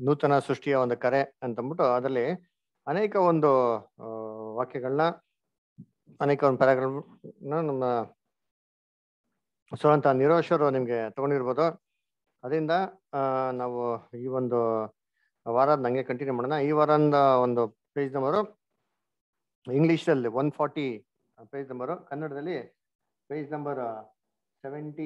ನೂತನ ಸೃಷ್ಟಿಯ ಒಂದು ಕರೆ ಅಂತಂದ್ಬಿಟ್ಟು ಅದರಲ್ಲಿ ಅನೇಕ ಒಂದು ಆ, ವಾಕ್ಯಗಳನ್ನ ಅನೇಕ ಒಂದು ಪ್ಯಾರಾಗ್ರಾಫ್ನ ನಮ್ಮ ಸೊ ಅಂತ ನಿರೋಶರು ನಿಮ್ಗೆ ತಗೊಂಡಿರ್ಬೋದು ಅದರಿಂದ ಆ, ನಾವು ಈ ಒಂದು ವಾರ ನಂಗೆ ಕಂಟಿನ್ಯೂ ಮಾಡೋಣ ಈ ವಾರದ ಒಂದು ಪೇಜ್ ನಂಬರು ಇಂಗ್ಲಿಷಲ್ಲಿ ಒನ್ ಫಾರ್ಟಿ ಪೇಜ್ ನಂಬರು ಕನ್ನಡದಲ್ಲಿ page number seventy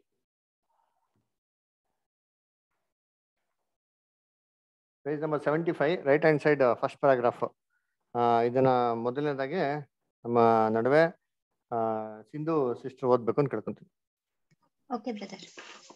page number seventy five right hand side first paragraph ಇದನ್ನ ಮೊದಲನೇದಾಗಿ ನಮ್ಮ ನಡುವೆ ಆ, ಸಿಂಧು ಸಿಸ್ಟರ್ ಓದ್ಬೇಕು ಅಂತ ಕೇಳ್ಕೊಂತೀನಿ ಓಕೆ ಬ್ರದರ್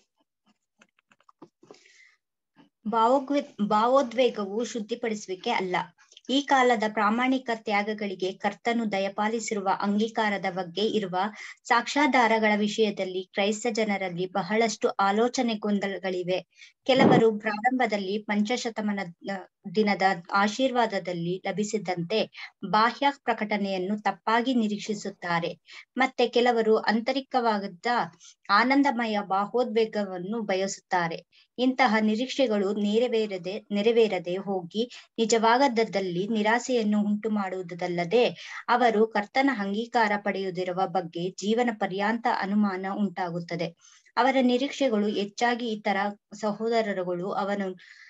ಭಾವೋದ್ವೇ ಭಾವೋದ್ವೇಗವು ಶುದ್ಧಿಪಡಿಸುವಿಕೆ ಅಲ್ಲ ಈ ಕಾಲದ ಪ್ರಾಮಾಣಿಕ ತ್ಯಾಗಗಳಿಗೆ ಕರ್ತನು ದಯಪಾಲಿಸಿರುವ ಅಂಗೀಕಾರದ ಬಗ್ಗೆ ಇರುವ ಸಾಕ್ಷ್ಯಾಧಾರಗಳ ವಿಷಯದಲ್ಲಿ ಕ್ರೈಸ್ತ ಜನರಲ್ಲಿ ಬಹಳಷ್ಟು ಆಲೋಚನೆ ಗೊಂದಲಗಳಿವೆ ಕೆಲವರು ಪ್ರಾರಂಭದಲ್ಲಿ ಪಂಚಶತಮನ ದಿನದ ಆಶೀರ್ವಾದದಲ್ಲಿ ಲಭಿಸಿದಂತೆ ಬಾಹ್ಯ ಪ್ರಕಟಣೆಯನ್ನು ತಪ್ಪಾಗಿ ನಿರೀಕ್ಷಿಸುತ್ತಾರೆ ಮತ್ತೆ ಕೆಲವರು ಆಂತರಿಕವಾದ ಆನಂದಮಯ ಬಾಹೋದ್ವೇಗವನ್ನು ಬಯಸುತ್ತಾರೆ ಇಂತಹ ನಿರೀಕ್ಷೆಗಳು ನೆರವೇರದೆ ನೆರವೇರದೆ ಹೋಗಿ ನಿಜವಾಗದಲ್ಲಿ ನಿರಾಸೆಯನ್ನು ಉಂಟು ಮಾಡುವುದಲ್ಲದೆ ಅವರು ಕರ್ತನ ಅಂಗೀಕಾರ ಪಡೆಯುವುದಿರುವ ಬಗ್ಗೆ ಜೀವನ ಪರ್ಯಾಂತ ಅನುಮಾನ ಉಂಟಾಗುತ್ತದೆ ಅವರ ನಿರೀಕ್ಷೆಗಳು ಹೆಚ್ಚಾಗಿ ಇತರ ಸಹೋದರರುಗಳು ಅವನು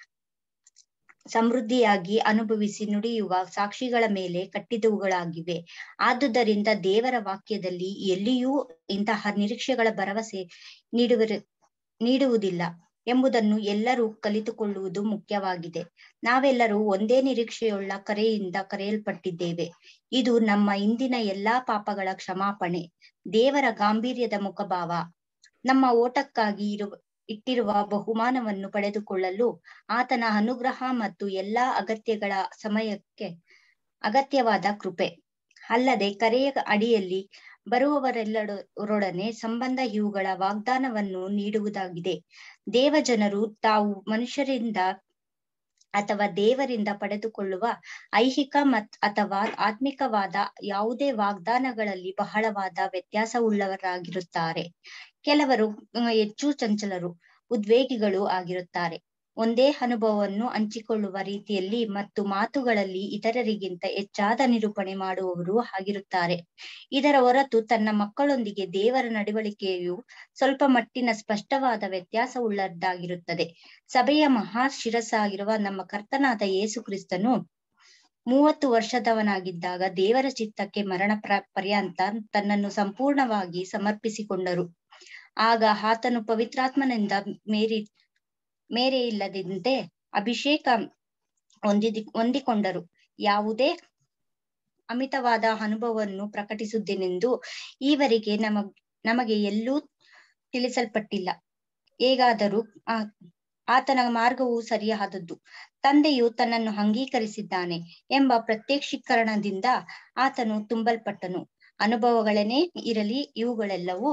ಸಮೃದ್ಧಿಯಾಗಿ ಅನುಭವಿಸಿ ನುಡಿಯುವ ಸಾಕ್ಷಿಗಳ ಮೇಲೆ ಕಟ್ಟಿದವುಗಳಾಗಿವೆ ಆದುದರಿಂದ ದೇವರ ವಾಕ್ಯದಲ್ಲಿ ಎಲ್ಲಿಯೂ ಇಂತಹ ನಿರೀಕ್ಷೆಗಳ ಭರವಸೆ ನೀಡುವ ನೀಡುವುದಿಲ್ಲ ಎಂಬುದನ್ನು ಎಲ್ಲರೂ ಕಲಿತುಕೊಳ್ಳುವುದು ಮುಖ್ಯವಾಗಿದೆ ನಾವೆಲ್ಲರೂ ಒಂದೇ ನಿರೀಕ್ಷೆಯುಳ್ಳ ಕರೆಯಿಂದ ಕರೆಯಲ್ಪಟ್ಟಿದ್ದೇವೆ ಇದು ನಮ್ಮ ಇಂದಿನ ಎಲ್ಲಾ ಪಾಪಗಳ ಕ್ಷಮಾಪಣೆ ದೇವರ ಗಾಂಭೀರ್ಯದ ಮುಖಭಾವ ನಮ್ಮ ಓಟಕ್ಕಾಗಿ ಇರುವ ಇಟ್ಟಿರುವ ಬಹುಮಾನವನ್ನು ಪಡೆದುಕೊಳ್ಳಲು ಆತನ ಅನುಗ್ರಹ ಮತ್ತು ಎಲ್ಲಾ ಅಗತ್ಯಗಳ ಸಮಯಕ್ಕೆ ಅಗತ್ಯವಾದ ಕೃಪೆ ಅಲ್ಲದೆ ಕರೆಯ ಅಡಿಯಲ್ಲಿ ಬರುವವರೆಲ್ಲರೊಡನೆ ಸಂಬಂಧ ಇವುಗಳ ವಾಗ್ದಾನವನ್ನು ನೀಡುವುದಾಗಿದೆ ದೇವಜನರು ತಾವು ಮನುಷ್ಯರಿಂದ ಅಥವಾ ದೇವರಿಂದ ಪಡೆದುಕೊಳ್ಳುವ ಐಹಿಕ ಮತ್ ಅಥವಾ ಆತ್ಮಿಕವಾದ ಯಾವುದೇ ವಾಗ್ದಾನಗಳಲ್ಲಿ ಬಹಳವಾದ ವ್ಯತ್ಯಾಸವುಳ್ಳವರಾಗಿರುತ್ತಾರೆ ಕೆಲವರು ಅಹ್, ಹೆಚ್ಚು ಚಂಚಲರು ಉದ್ವೇಗಿಗಳು ಆಗಿರುತ್ತಾರೆ ಒಂದೇ ಅನುಭವವನ್ನು ಹಂಚಿಕೊಳ್ಳುವ ರೀತಿಯಲ್ಲಿ ಮತ್ತು ಮಾತುಗಳಲ್ಲಿ ಇತರರಿಗಿಂತ ಹೆಚ್ಚಾದ ನಿರೂಪಣೆ ಮಾಡುವವರು ಆಗಿರುತ್ತಾರೆ ಇದರ ಹೊರತು ತನ್ನ ಮಕ್ಕಳೊಂದಿಗೆ ದೇವರ ನಡವಳಿಕೆಯು ಸ್ವಲ್ಪ ಮಟ್ಟಿನ ಸ್ಪಷ್ಟವಾದ ವ್ಯತ್ಯಾಸವುಳ್ಳದ್ದಾಗಿರುತ್ತದೆ ಸಭೆಯ ಮಹಾ ಶಿರಸ್ಸಾಗಿರುವ ನಮ್ಮ ಕರ್ತನಾದ ಯೇಸು ಕ್ರಿಸ್ತನು ಮೂವತ್ತು ವರ್ಷದವನಾಗಿದ್ದಾಗ ದೇವರ ಚಿತ್ತಕ್ಕೆ ಮರಣ ಪ್ರ ಪರ್ಯಂತ ತನ್ನನ್ನು ಸಂಪೂರ್ಣವಾಗಿ ಸಮರ್ಪಿಸಿಕೊಂಡರು ಆಗ ಆತನು ಪವಿತ್ರಾತ್ಮನಿಂದ ಮೇರಿ ಮೇರೆ ಇಲ್ಲದಂತೆ ಅಭಿಷೇಕ ಹೊಂದಿದಿ ಹೊಂದಿಕೊಂಡರು ಯಾವುದೇ ಅಮಿತವಾದ ಅನುಭವವನ್ನು ಪ್ರಕಟಿಸುತ್ತೇನೆಂದು ಈವರೆಗೆ ನಮ ನಮಗೆ ಎಲ್ಲೂ ತಿಳಿಸಲ್ಪಟ್ಟಿಲ್ಲ ಹೇಗಾದರೂ ಆ ಆತನ ಮಾರ್ಗವು ಸರಿಯಾದದ್ದು ತಂದೆಯು ತನ್ನನ್ನು ಅಂಗೀಕರಿಸಿದ್ದಾನೆ ಎಂಬ ಪ್ರತ್ಯಕ್ಷೀಕರಣದಿಂದ ಆತನು ತುಂಬಲ್ಪಟ್ಟನು ಅನುಭವಗಳೇನೇ ಇರಲಿ ಇವುಗಳೆಲ್ಲವೂ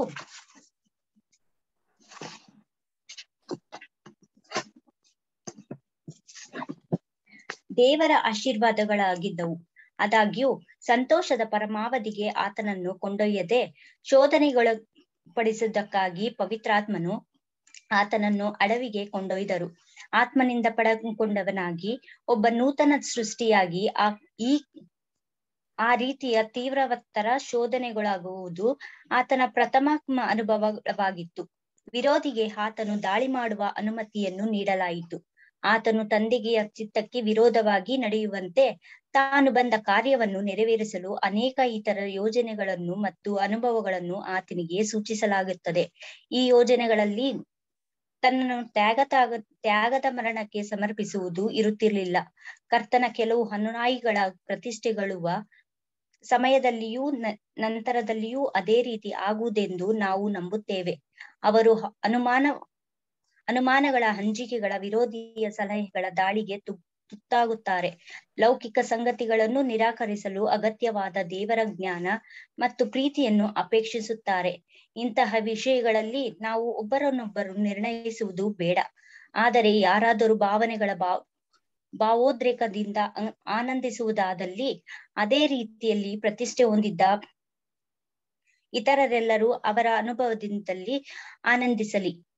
ದೇವರ ಆಶೀರ್ವಾದಗಳಾಗಿದ್ದವು ಆದಾಗ್ಯೂ ಸಂತೋಷದ ಪರಮಾವಧಿಗೆ ಆತನನ್ನು ಕೊಂಡೊಯ್ಯದೆ ಶೋಧನೆಗಳ ಪಡಿಸುವುದಕ್ಕಾಗಿ ಪವಿತ್ರಾತ್ಮನು ಆತನನ್ನು ಅಡವಿಗೆ ಕೊಂಡೊಯ್ದರು ಆತ್ಮನಿಂದ ಪಡೆದುಕೊಂಡವನಾಗಿ ಒಬ್ಬ ನೂತನ ಸೃಷ್ಟಿಯಾಗಿ ಆ ಈ ಆ ರೀತಿಯ ತೀವ್ರವತ್ತರ ಶೋಧನೆಗೊಳಗುವುದು ಆತನ ಪ್ರಥಮ ಅನುಭವವಾಗಿತ್ತು ವಿರೋಧಿಗೆ ಆತನು ದಾಳಿ ಮಾಡುವ ಅನುಮತಿಯನ್ನು ನೀಡಲಾಯಿತು ಆತನು ತಂದೆಗೆ ಚಿತ್ತಕ್ಕೆ ವಿರೋಧವಾಗಿ ನಡೆಯುವಂತೆ ತಾನು ಬಂದ ಕಾರ್ಯವನ್ನು ನೆರವೇರಿಸಲು ಅನೇಕ ಇತರ ಯೋಜನೆಗಳನ್ನು ಮತ್ತು ಅನುಭವಗಳನ್ನು ಆತನಿಗೆ ಸೂಚಿಸಲಾಗುತ್ತದೆ ಈ ಯೋಜನೆಗಳಲ್ಲಿ ತನ್ನನ್ನು ತ್ಯಾಗ ತ್ಯಾಗ ತ್ಯಾಗದ ಮರಣಕ್ಕೆ ಸಮರ್ಪಿಸುವುದು ಇರುತ್ತಿರಲಿಲ್ಲ ಕರ್ತನ ಕೆಲವು ಅನುನಾಯಿಗಳ ಪ್ರತಿಷ್ಠೆಗೊಳ್ಳುವ ಸಮಯದಲ್ಲಿಯೂ ನ- ನಂತರದಲ್ಲಿಯೂ ಅದೇ ರೀತಿ ಆಗುವುದೆಂದು ನಾವು ನಂಬುತ್ತೇವೆ ಅವರು ಹ- ಅನುಮಾನ ಅನುಮಾನಗಳ ಹಂಚಿಕೆಗಳ ವಿರೋಧಿಯ ಸಲಹೆಗಳ ದಾಳಿಗೆ ತು ತುತ್ತಾಗುತ್ತಾರೆ ಲೌಕಿಕ ಸಂಗತಿಗಳನ್ನು ನಿರಾಕರಿಸಲು ಅಗತ್ಯವಾದ ದೇವರ ಜ್ಞಾನ ಮತ್ತು ಪ್ರೀತಿಯನ್ನು ಅಪೇಕ್ಷಿಸುತ್ತಾರೆ ಇಂತಹ ವಿಷಯಗಳಲ್ಲಿ ನಾವು ಒಬ್ಬರನ್ನೊಬ್ಬರು ನಿರ್ಣಯಿಸುವುದು ಬೇಡ ಆದರೆ ಯಾರಾದರೂ ಭಾವನೆಗಳ ಭಾವ ಭಾವೋದ್ರೇಕದಿಂದ ಅ- ಆನಂದಿಸುವುದಾದಲ್ಲಿ ಅದೇ ರೀತಿಯಲ್ಲಿ ಪ್ರತಿಷ್ಠೆ ಹೊಂದಿದ್ದ ಇತರರೆಲ್ಲರೂ ಅವರ ಅನುಭವದಿಂದಲೇ ಆನಂದಿಸಲಿ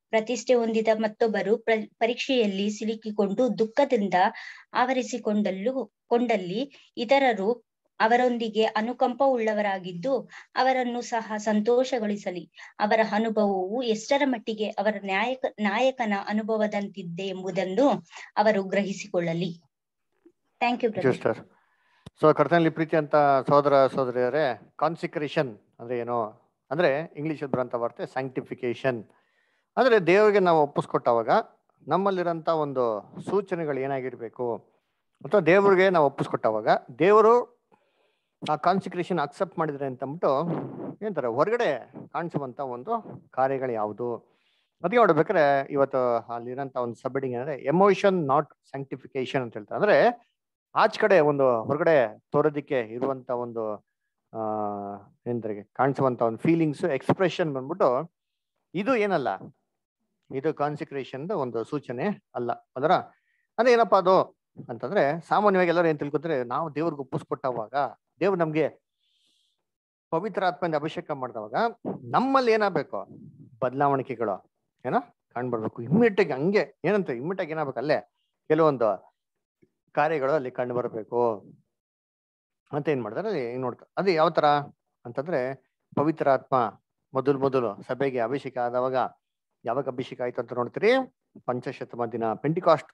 ಪ್ರತಿಷ್ಠೆ ಹೊಂದಿದ ಮತ್ತೊಬ್ಬರು ಪ್ರ ಪರೀಕ್ಷೆಯಲ್ಲಿ ಸಿಲುಕಿಕೊಂಡು ದುಃಖದಿಂದ ಆವರಿಸಿಕೊಂಡಲ್ಲೂ ಕೊಂಡಲ್ಲಿ ಇತರರು ಅವರೊಂದಿಗೆ ಅನುಕಂಪ ಉಳ್ಳವರಾಗಿದ್ದು ಅವರನ್ನು ಸಹ ಸಂತೋಷಗೊಳಿಸಲಿ ಅವರ ಅನುಭವವು ಎಷ್ಟರ ಮಟ್ಟಿಗೆ ಅವರ ನಾಯಕ ನಾಯಕನ ಅನುಭವದಂತಿದೆ ಎಂಬುದನ್ನು ಅವರು ಗ್ರಹಿಸಿಕೊಳ್ಳಲಿ ಥ್ಯಾಂಕ್ ಯು ಸಿಸ್ಟರ್ ಸೊ ಕರ್ತನಲ್ಲಿ ಪ್ರೀತಿ ಅಂತ ಸಹೋದರ ಸಹೋದರಿಯರೇ ಕಾನ್ಸಿಕ್ರೇಷನ್ ಅಂದ್ರೆ ಏನು ಅಂದ್ರೆ ಇಂಗ್ಲಿಷ್ ಬರೋಂಥ ವಾರ್ತೆ ಸ್ಯಾಂಕ್ಟಿಫಿಕೇಶನ್ ಅಂದ್ರೆ ದೇವರಿಗೆ ನಾವು ಒಪ್ಪಿಸ್ಕೊಟ್ಟವಾಗ ನಮ್ಮಲ್ಲಿರೋಂಥ ಒಂದು ಸೂಚನೆಗಳು ಏನಾಗಿರ್ಬೇಕು ಅಥವಾ ದೇವರಿಗೆ ನಾವು ಒಪ್ಪಿಸ್ಕೊಟ್ಟವಾಗ ದೇವರು ಆ ಕಾನ್ಸಿಕ್ರೇಷನ್ ಅಕ್ಸೆಪ್ಟ್ ಮಾಡಿದ್ರೆ ಅಂತ ಅಂದ್ಬಿಟ್ಟು ಏನಂತಾರೆ ಹೊರಗಡೆ ಕಾಣಿಸುವಂತ ಒಂದು ಕಾರ್ಯಗಳು ಯಾವುದು ಅದಕ್ಕೆ ನೋಡ್ಬೇಕಾದ್ರೆ ಇವತ್ತು ಅಲ್ಲಿರೋಂಥ ಒಂದು ಸಬ್ಬಿಡಿಂಗ್ ಅಂದ್ರೆ ಎಮೋಷನ್ ನಾಟ್ ಸ್ಯಾಂಕ್ಟಿಫಿಕೇಶನ್ ಅಂತ ಹೇಳ್ತಾರೆ ಅಂದ್ರೆ ಆಚ್ ಕಡೆ ಒಂದು ಹೊರಗಡೆ ತೋರೋದಿಕ್ಕೆ ಇರುವಂತ ಒಂದು ಆ ಏನಂತಾರೆ ಕಾಣಿಸುವಂತ ಒಂದು ಫೀಲಿಂಗ್ಸ್ ಎಕ್ಸ್ಪ್ರೆಷನ್ ಬಂದ್ಬಿಟ್ಟು ಇದು ಏನಲ್ಲ ಇದು ಕಾನ್ಸಿಕ್ರೇಷನ್ ಒಂದು ಸೂಚನೆ ಅಲ್ಲ ಅದರ ಅಂದ್ರೆ ಏನಪ್ಪಾ ಅದು ಅಂತಂದ್ರೆ ಸಾಮಾನ್ಯವಾಗಿ ಎಲ್ಲರೂ ಏನ್ ತಿಳ್ಕೊತಾರೆ ನಾವು ದೇವ್ರಿಗೆ ಒಪ್ಪಿಸ್ಕೊಟ್ಟವಾಗ ದೇವ್ರು ನಮ್ಗೆ ಪವಿತ್ರ ಆತ್ಮದಿಂದ ಅಭಿಷೇಕ ಮಾಡಿದವಾಗ ನಮ್ಮಲ್ಲಿ ಏನಾಗಬೇಕು ಬದಲಾವಣಿಕೆಗಳು ಏನೋ ಕಂಡುಬರ್ಬೇಕು ಇಮ್ಮಿಡಿಯೇಟ್ ಹಂಗೆ ಏನಂತ ಇಮ್ಮಿಡಿಯೇಟ್ ಏನಾಗಬೇಕು ಅಲ್ಲೇ ಕೆಲವೊಂದು ಕಾರ್ಯಗಳು ಅಲ್ಲಿ ಕಂಡು ಬರಬೇಕು ಅಂತ ಏನ್ ಮಾಡ್ತಾರೆ ಅಲ್ಲಿ ನೋಡ್ತಾರೆ ಅದು ಯಾವ ತರ ಅಂತಂದ್ರೆ ಪವಿತ್ರ ಆತ್ಮ ಮೊದಲು ಮೊದಲು ಸಭೆಗೆ ಅಭಿಷೇಕ ಆದವಾಗ ಯಾವಾಗ ಅಭಿಷೇಕ ಆಯ್ತು ಅಂತ ನೋಡ್ತೀರಿ ಪಂಚಶತಮ ದಿನ ಪೆಂಟಿಕಾಸ್ಟ್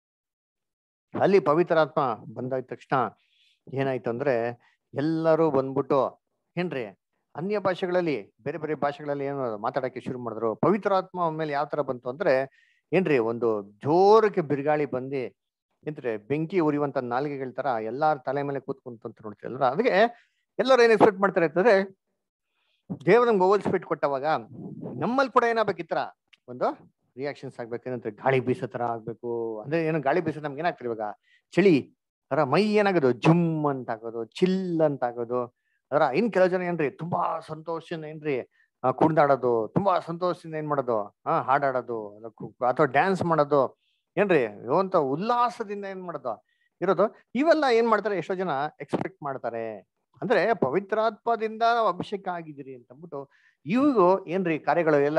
ಅಲ್ಲಿ ಪವಿತ್ರ ಆತ್ಮ ಬಂದಾದ ತಕ್ಷಣ ಏನಾಯ್ತು ಅಂದ್ರೆ ಎಲ್ಲರೂ ಬಂದ್ಬಿಟ್ಟು ಏನ್ರಿ ಅನ್ಯ ಭಾಷೆಗಳಲ್ಲಿ ಬೇರೆ ಬೇರೆ ಭಾಷೆಗಳಲ್ಲಿ ಏನು ಮಾತಾಡಕ್ಕೆ ಶುರು ಮಾಡಿದ್ರು ಪವಿತ್ರ ಆತ್ಮ ಮೇಲೆ ಯಾವ ತರ ಬಂತು ಅಂದ್ರೆ ಏನ್ರಿ ಒಂದು ಜೋರಕ್ಕೆ ಬಿರುಗಾಳಿ ಬಂದು ಎಂದ್ರೆ ಬೆಂಕಿ ಉರಿಯುವಂತ ನಾಲಿಗೆಗಳ ತರ ಎಲ್ಲಾರ ತಲೆ ಮೇಲೆ ಕೂತ್ಕೊಂತ ಅಂತ ನೋಡ್ತೀವಿ ಅಲ್ರ ಅದಕ್ಕೆ ಎಲ್ಲರೂ ಏನ್ ಎಕ್ಸ್ಪೆಕ್ಟ್ ಮಾಡ್ತಾರೆ ಅಂತಂದ್ರೆ ದೇವ್ರ ನಮ್ಗೆ ಹೋಲ್ಸ್ಬಿಟ್ಟು ಕೊಟ್ಟವಾಗ ನಮ್ಮಲ್ಲಿ ಕೂಡ ಏನಾಗ್ಬೇಕಿತ್ತರ ಒಂದು ರಿಯಾಕ್ಷನ್ಸ್ ಆಗ್ಬೇಕು ಏನಂತ ಗಾಳಿ ಬೀಸೋ ತರ ಆಗ್ಬೇಕು ಅಂದ್ರೆ ಏನು ಗಾಳಿ ಬೀಸೋ ನಮ್ಗೆ ಏನಾಗ್ತಿರ್ ಇವಾಗ ಚಳಿ ಅದರ ಮೈ ಏನಾಗೋದು ಜುಮ್ ಅಂತ ಆಗೋದು ಚಿಲ್ ಅಂತ ಆಗೋದು ಅದರ ಇನ್ ಕೆಲವು ಜನ ಏನ್ರಿ ತುಂಬಾ ಸಂತೋಷದಿಂದ ಏನ್ರಿ ಆ, ಕುಣ್ದಾಡೋದು ತುಂಬಾ ಸಂತೋಷದಿಂದ ಏನ್ ಮಾಡೋದು ಹಾ ಹಾಡಾಡೋದು ಅಥವಾ ಡ್ಯಾನ್ಸ್ ಮಾಡೋದು ಏನ್ರಿ ಅಂತ ಉಲ್ಲಾಸದಿಂದ ಏನ್ ಮಾಡೋದು ಇರೋದು ಇವೆಲ್ಲ ಏನ್ ಮಾಡ್ತಾರೆ ಎಷ್ಟೋ ಜನ ಎಕ್ಸ್ಪೆಕ್ಟ್ ಮಾಡ್ತಾರೆ ಅಂದ್ರೆ ಪವಿತ್ರಾತ್ಮದಿಂದ ನಾವು ಅಭಿಷೇಕ ಆಗಿದ್ದೀರಿ ಅಂತ ಅಂದ್ಬಿಟ್ಟು ಇವು ಏನ್ರಿ ಕಾರ್ಯಗಳು ಎಲ್ಲ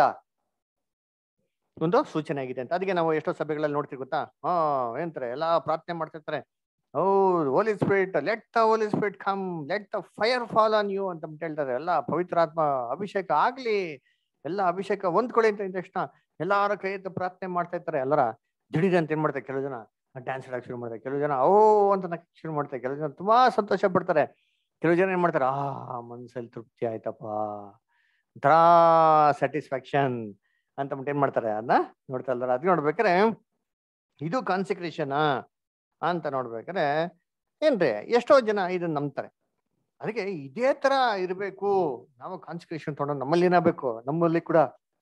ಒಂದು ಸೂಚನೆ ಆಗಿದೆ ಅಂತ ಅದಕ್ಕೆ ನಾವು ಎಷ್ಟೋ ಸಭೆಗಳಲ್ಲಿ ನೋಡ್ತೀವಿ ಗೊತ್ತಾ ಹಾ ಏನಂತಾರೆ ಎಲ್ಲಾ ಪ್ರಾರ್ಥನೆ ಮಾಡ್ತಿರ್ತಾರೆ ಹೌದು holy spirit let the holy spirit come let the fire fall on you ಅಂತ ಅಂದ್ಬಿಟ್ಟು ಹೇಳ್ತಾರೆ ಎಲ್ಲ ಪವಿತ್ರಾತ್ಮ ಅಭಿಷೇಕ ಆಗ್ಲಿ ಎಲ್ಲ ಅಭಿಷೇಕ ಹೊಂದ್ಕೊಳ್ಳಿ ಅಂತ ಇದ್ದ ತಕ್ಷಣ ಎಲ್ಲಾರ ಕೈ ಎತ್ತು ಪ್ರಾರ್ಥನೆ ಮಾಡ್ತಾ ಇರ್ತಾರೆ ಎಲ್ಲರ ದಿಢೀರ್ ಅಂತ ಏನ್ ಮಾಡ್ತಾರೆ ಕೆಲವು ಜನ ಡ್ಯಾನ್ಸ್ ಆಡಕ್ ಶುರು ಮಾಡ್ತಾರೆ ಕೆಲವು ಜನ ಓ ಅಂತ ನಕ್ ಶುರು ಮಾಡ್ತಾರೆ ಕೆಲವು ಜನ ತುಂಬಾ ಸಂತೋಷ ಪಡ್ತಾರೆ ಕೆಲವು ಜನ ಏನ್ ಮಾಡ್ತಾರೆ ಆ ಮನ್ಸಲ್ಲಿ ತೃಪ್ತಿ ಆಯ್ತಪ್ಪ ಒಂಥರಾ ಸ್ಯಾಟಿಸ್ಫ್ಯಾಕ್ಷನ್ ಅಂತ ಅಂದ್ಬಿಟ್ಟು ಏನ್ ಮಾಡ್ತಾರೆ ಅದನ್ನ ನೋಡ್ತಾ ಇಲ್ದಾರ ಅದ್ ನೋಡ್ಬೇಕಾರೆ ಇದು ಕಾನ್ಸಿಕ್ರೇಷನ್ ಅಂತ ನೋಡ್ಬೇಕಾರೆ ಏನ್ರಿ ಎಷ್ಟೋ ಜನ ಇದನ್ನ ನಂಬ್ತಾರೆ ಅದಕ್ಕೆ ಇದೇ ತರ ಇರ್ಬೇಕು ನಾವು ಕಾನ್ಸಿಕ್ರೇಷನ್ ತಗೊಂಡು ನಮ್ಮಲ್ಲಿ ಏನಾಗಬೇಕು ನಮ್ಮಲ್ಲಿ ಕೂಡ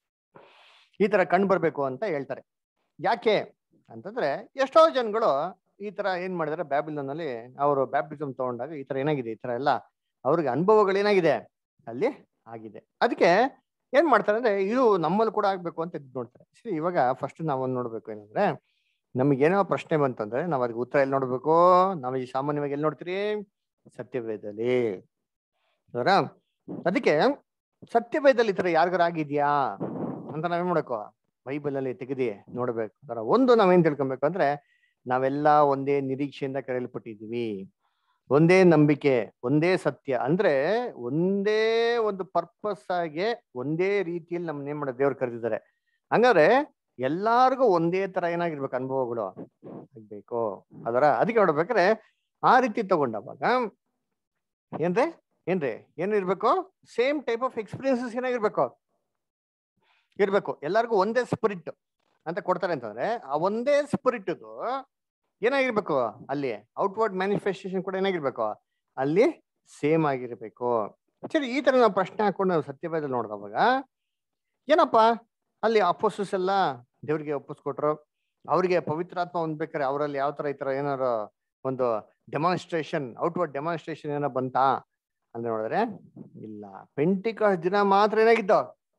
ಈ ತರ ಕಂಡು ಬರ್ಬೇಕು ಅಂತ ಹೇಳ್ತಾರೆ ಯಾಕೆ ಅಂತಂದ್ರೆ ಎಷ್ಟೋ ಜನಗಳು ಈ ತರ ಏನ್ ಮಾಡಿದಾರೆ ಬ್ಯಾಬಿಲನ್ ಅಲ್ಲಿ ಅವರು ಬ್ಯಾಪ್ಟಿಸಮ್ ತಗೊಂಡಾಗ ಈ ತರ ಏನಾಗಿದೆ ಈ ತರ ಎಲ್ಲ ಅವ್ರಿಗೆ ಅನುಭವಗಳು ಏನಾಗಿದೆ ಅಲ್ಲಿ ಆಗಿದೆ ಅದಕ್ಕೆ ಏನ್ ಮಾಡ್ತಾರೆ ಅಂದ್ರೆ ಇದು ನಮ್ಮಲ್ಲಿ ಕೂಡ ಆಗ್ಬೇಕು ಅಂತ ಇದ್ ನೋಡ್ತಾರೆ ಸರಿ ಇವಾಗ ಫಸ್ಟ್ ನಾವೊಂದು ನೋಡ್ಬೇಕು ಏನಂದ್ರೆ ನಮಗೇನೋ ಪ್ರಶ್ನೆ ಬಂತಂದ್ರೆ ನಾವ್ ಅದಕ್ಕೆ ಉತ್ತರ ಎಲ್ಲಿ ನೋಡ್ಬೇಕು ನಾವು ಈ ಸಾಮಾನ್ಯವಾಗಿ ಎಲ್ಲಿ ನೋಡ್ತೀರಿ ಸತ್ಯವೇದದಲ್ಲಿ ಅವರ ಅದಕ್ಕೆ ಸತ್ಯವೇದದಲ್ಲಿ ಈ ತರ ಯಾರಿಗಾರ ಆಗಿದ್ಯಾ ಅಂತ ನಾವೇನ್ ಮಾಡ್ಬೇಕು ಬೈಬಲ್ ಅಲ್ಲಿ ತೆಗೆದಿ ನೋಡ್ಬೇಕು ಅದರ ಒಂದು ನಾವೇನ್ ತಿಳ್ಕೊಬೇಕು ಅಂದ್ರೆ ನಾವೆಲ್ಲ ಒಂದೇ ನಿರೀಕ್ಷೆಯಿಂದ ಕರೆಯಲ್ಪಟ್ಟಿದೀವಿ ಒಂದೇ ನಂಬಿಕೆ ಒಂದೇ ಸತ್ಯ ಅಂದ್ರೆ ಒಂದೇ ಒಂದು ಪರ್ಪಸ್ ಆಗಿ ಒಂದೇ ರೀತಿಯಲ್ಲಿ ನಮ್ಮನ್ನ ಏನ್ ಮಾಡೋದು ದೇವ್ರು ಕರೆದಿದ್ದಾರೆ ಹಂಗಾದ್ರೆ ಎಲ್ಲಾರ್ಗು ಒಂದೇ ತರ ಏನಾಗಿರ್ಬೇಕು ಅನುಭವಗಳು ಆಗ್ಬೇಕು ಅದರ ಅದಕ್ಕೆ ನೋಡ್ಬೇಕಾದ್ರೆ ಆ ರೀತಿ ತಗೊಂಡವಾಗ ಏನ್ರಿ ಏನ್ರಿ ಏನಿರ್ಬೇಕು ಸೇಮ್ ಟೈಪ್ ಆಫ್ ಎಕ್ಸ್ಪೀರಿಯನ್ಸಸ್ ಏನಾಗಿರ್ಬೇಕು ಇರ್ಬೇಕು ಎಲ್ಲರಿಗೂ ಒಂದೇ ಸ್ಪಿರಿಟ್ ಅಂತ ಕೊಡ್ತಾರೆ ಅಂತಂದ್ರೆ ಆ ಒಂದೇ ಸ್ಪಿರಿಟ್ ಏನಾಗಿರ್ಬೇಕು ಅಲ್ಲಿ ಔಟ್ವರ್ಡ್ ಮ್ಯಾನಿಫೆಸ್ಟೇಷನ್ ಕೂಡ ಏನಾಗಿರ್ಬೇಕು ಅಲ್ಲಿ ಸೇಮ್ ಆಗಿರ್ಬೇಕು ಸರಿ ಈ ತರ ನಾವು ಪ್ರಶ್ನೆ ಹಾಕೊಂಡು ನಾವು ಸತ್ಯವೇದಲ್ಲಿ ನೋಡಿದವಾಗ ಏನಪ್ಪ ಅಲ್ಲಿ ಅಪೋಸಸ್ ಎಲ್ಲ ದೇವ್ರಿಗೆ ಒಪ್ಪಿಸ್ಕೊಟ್ರು ಅವ್ರಿಗೆ ಪವಿತ್ರಾತ್ಮ ಹೊಂದ್ಬೇಕಾರೆ ಅವರಲ್ಲಿ ಯಾವ ತರ ಈ ತರ ಏನಾರು ಒಂದು ಡೆಮಾನ್ಸ್ಟ್ರೇಷನ್ ಔಟ್ವರ್ಡ್ ಡೆಮಾನ್ಸ್ಟ್ರೇಷನ್ ಏನೋ ಬಂತಾ ಅಂತ ನೋಡಿದ್ರೆ ಇಲ್ಲ ಪೆಂಟಿಕಾಸ್ ದಿನ ಮಾತ್ರ ಏನಾಗಿದ್ದು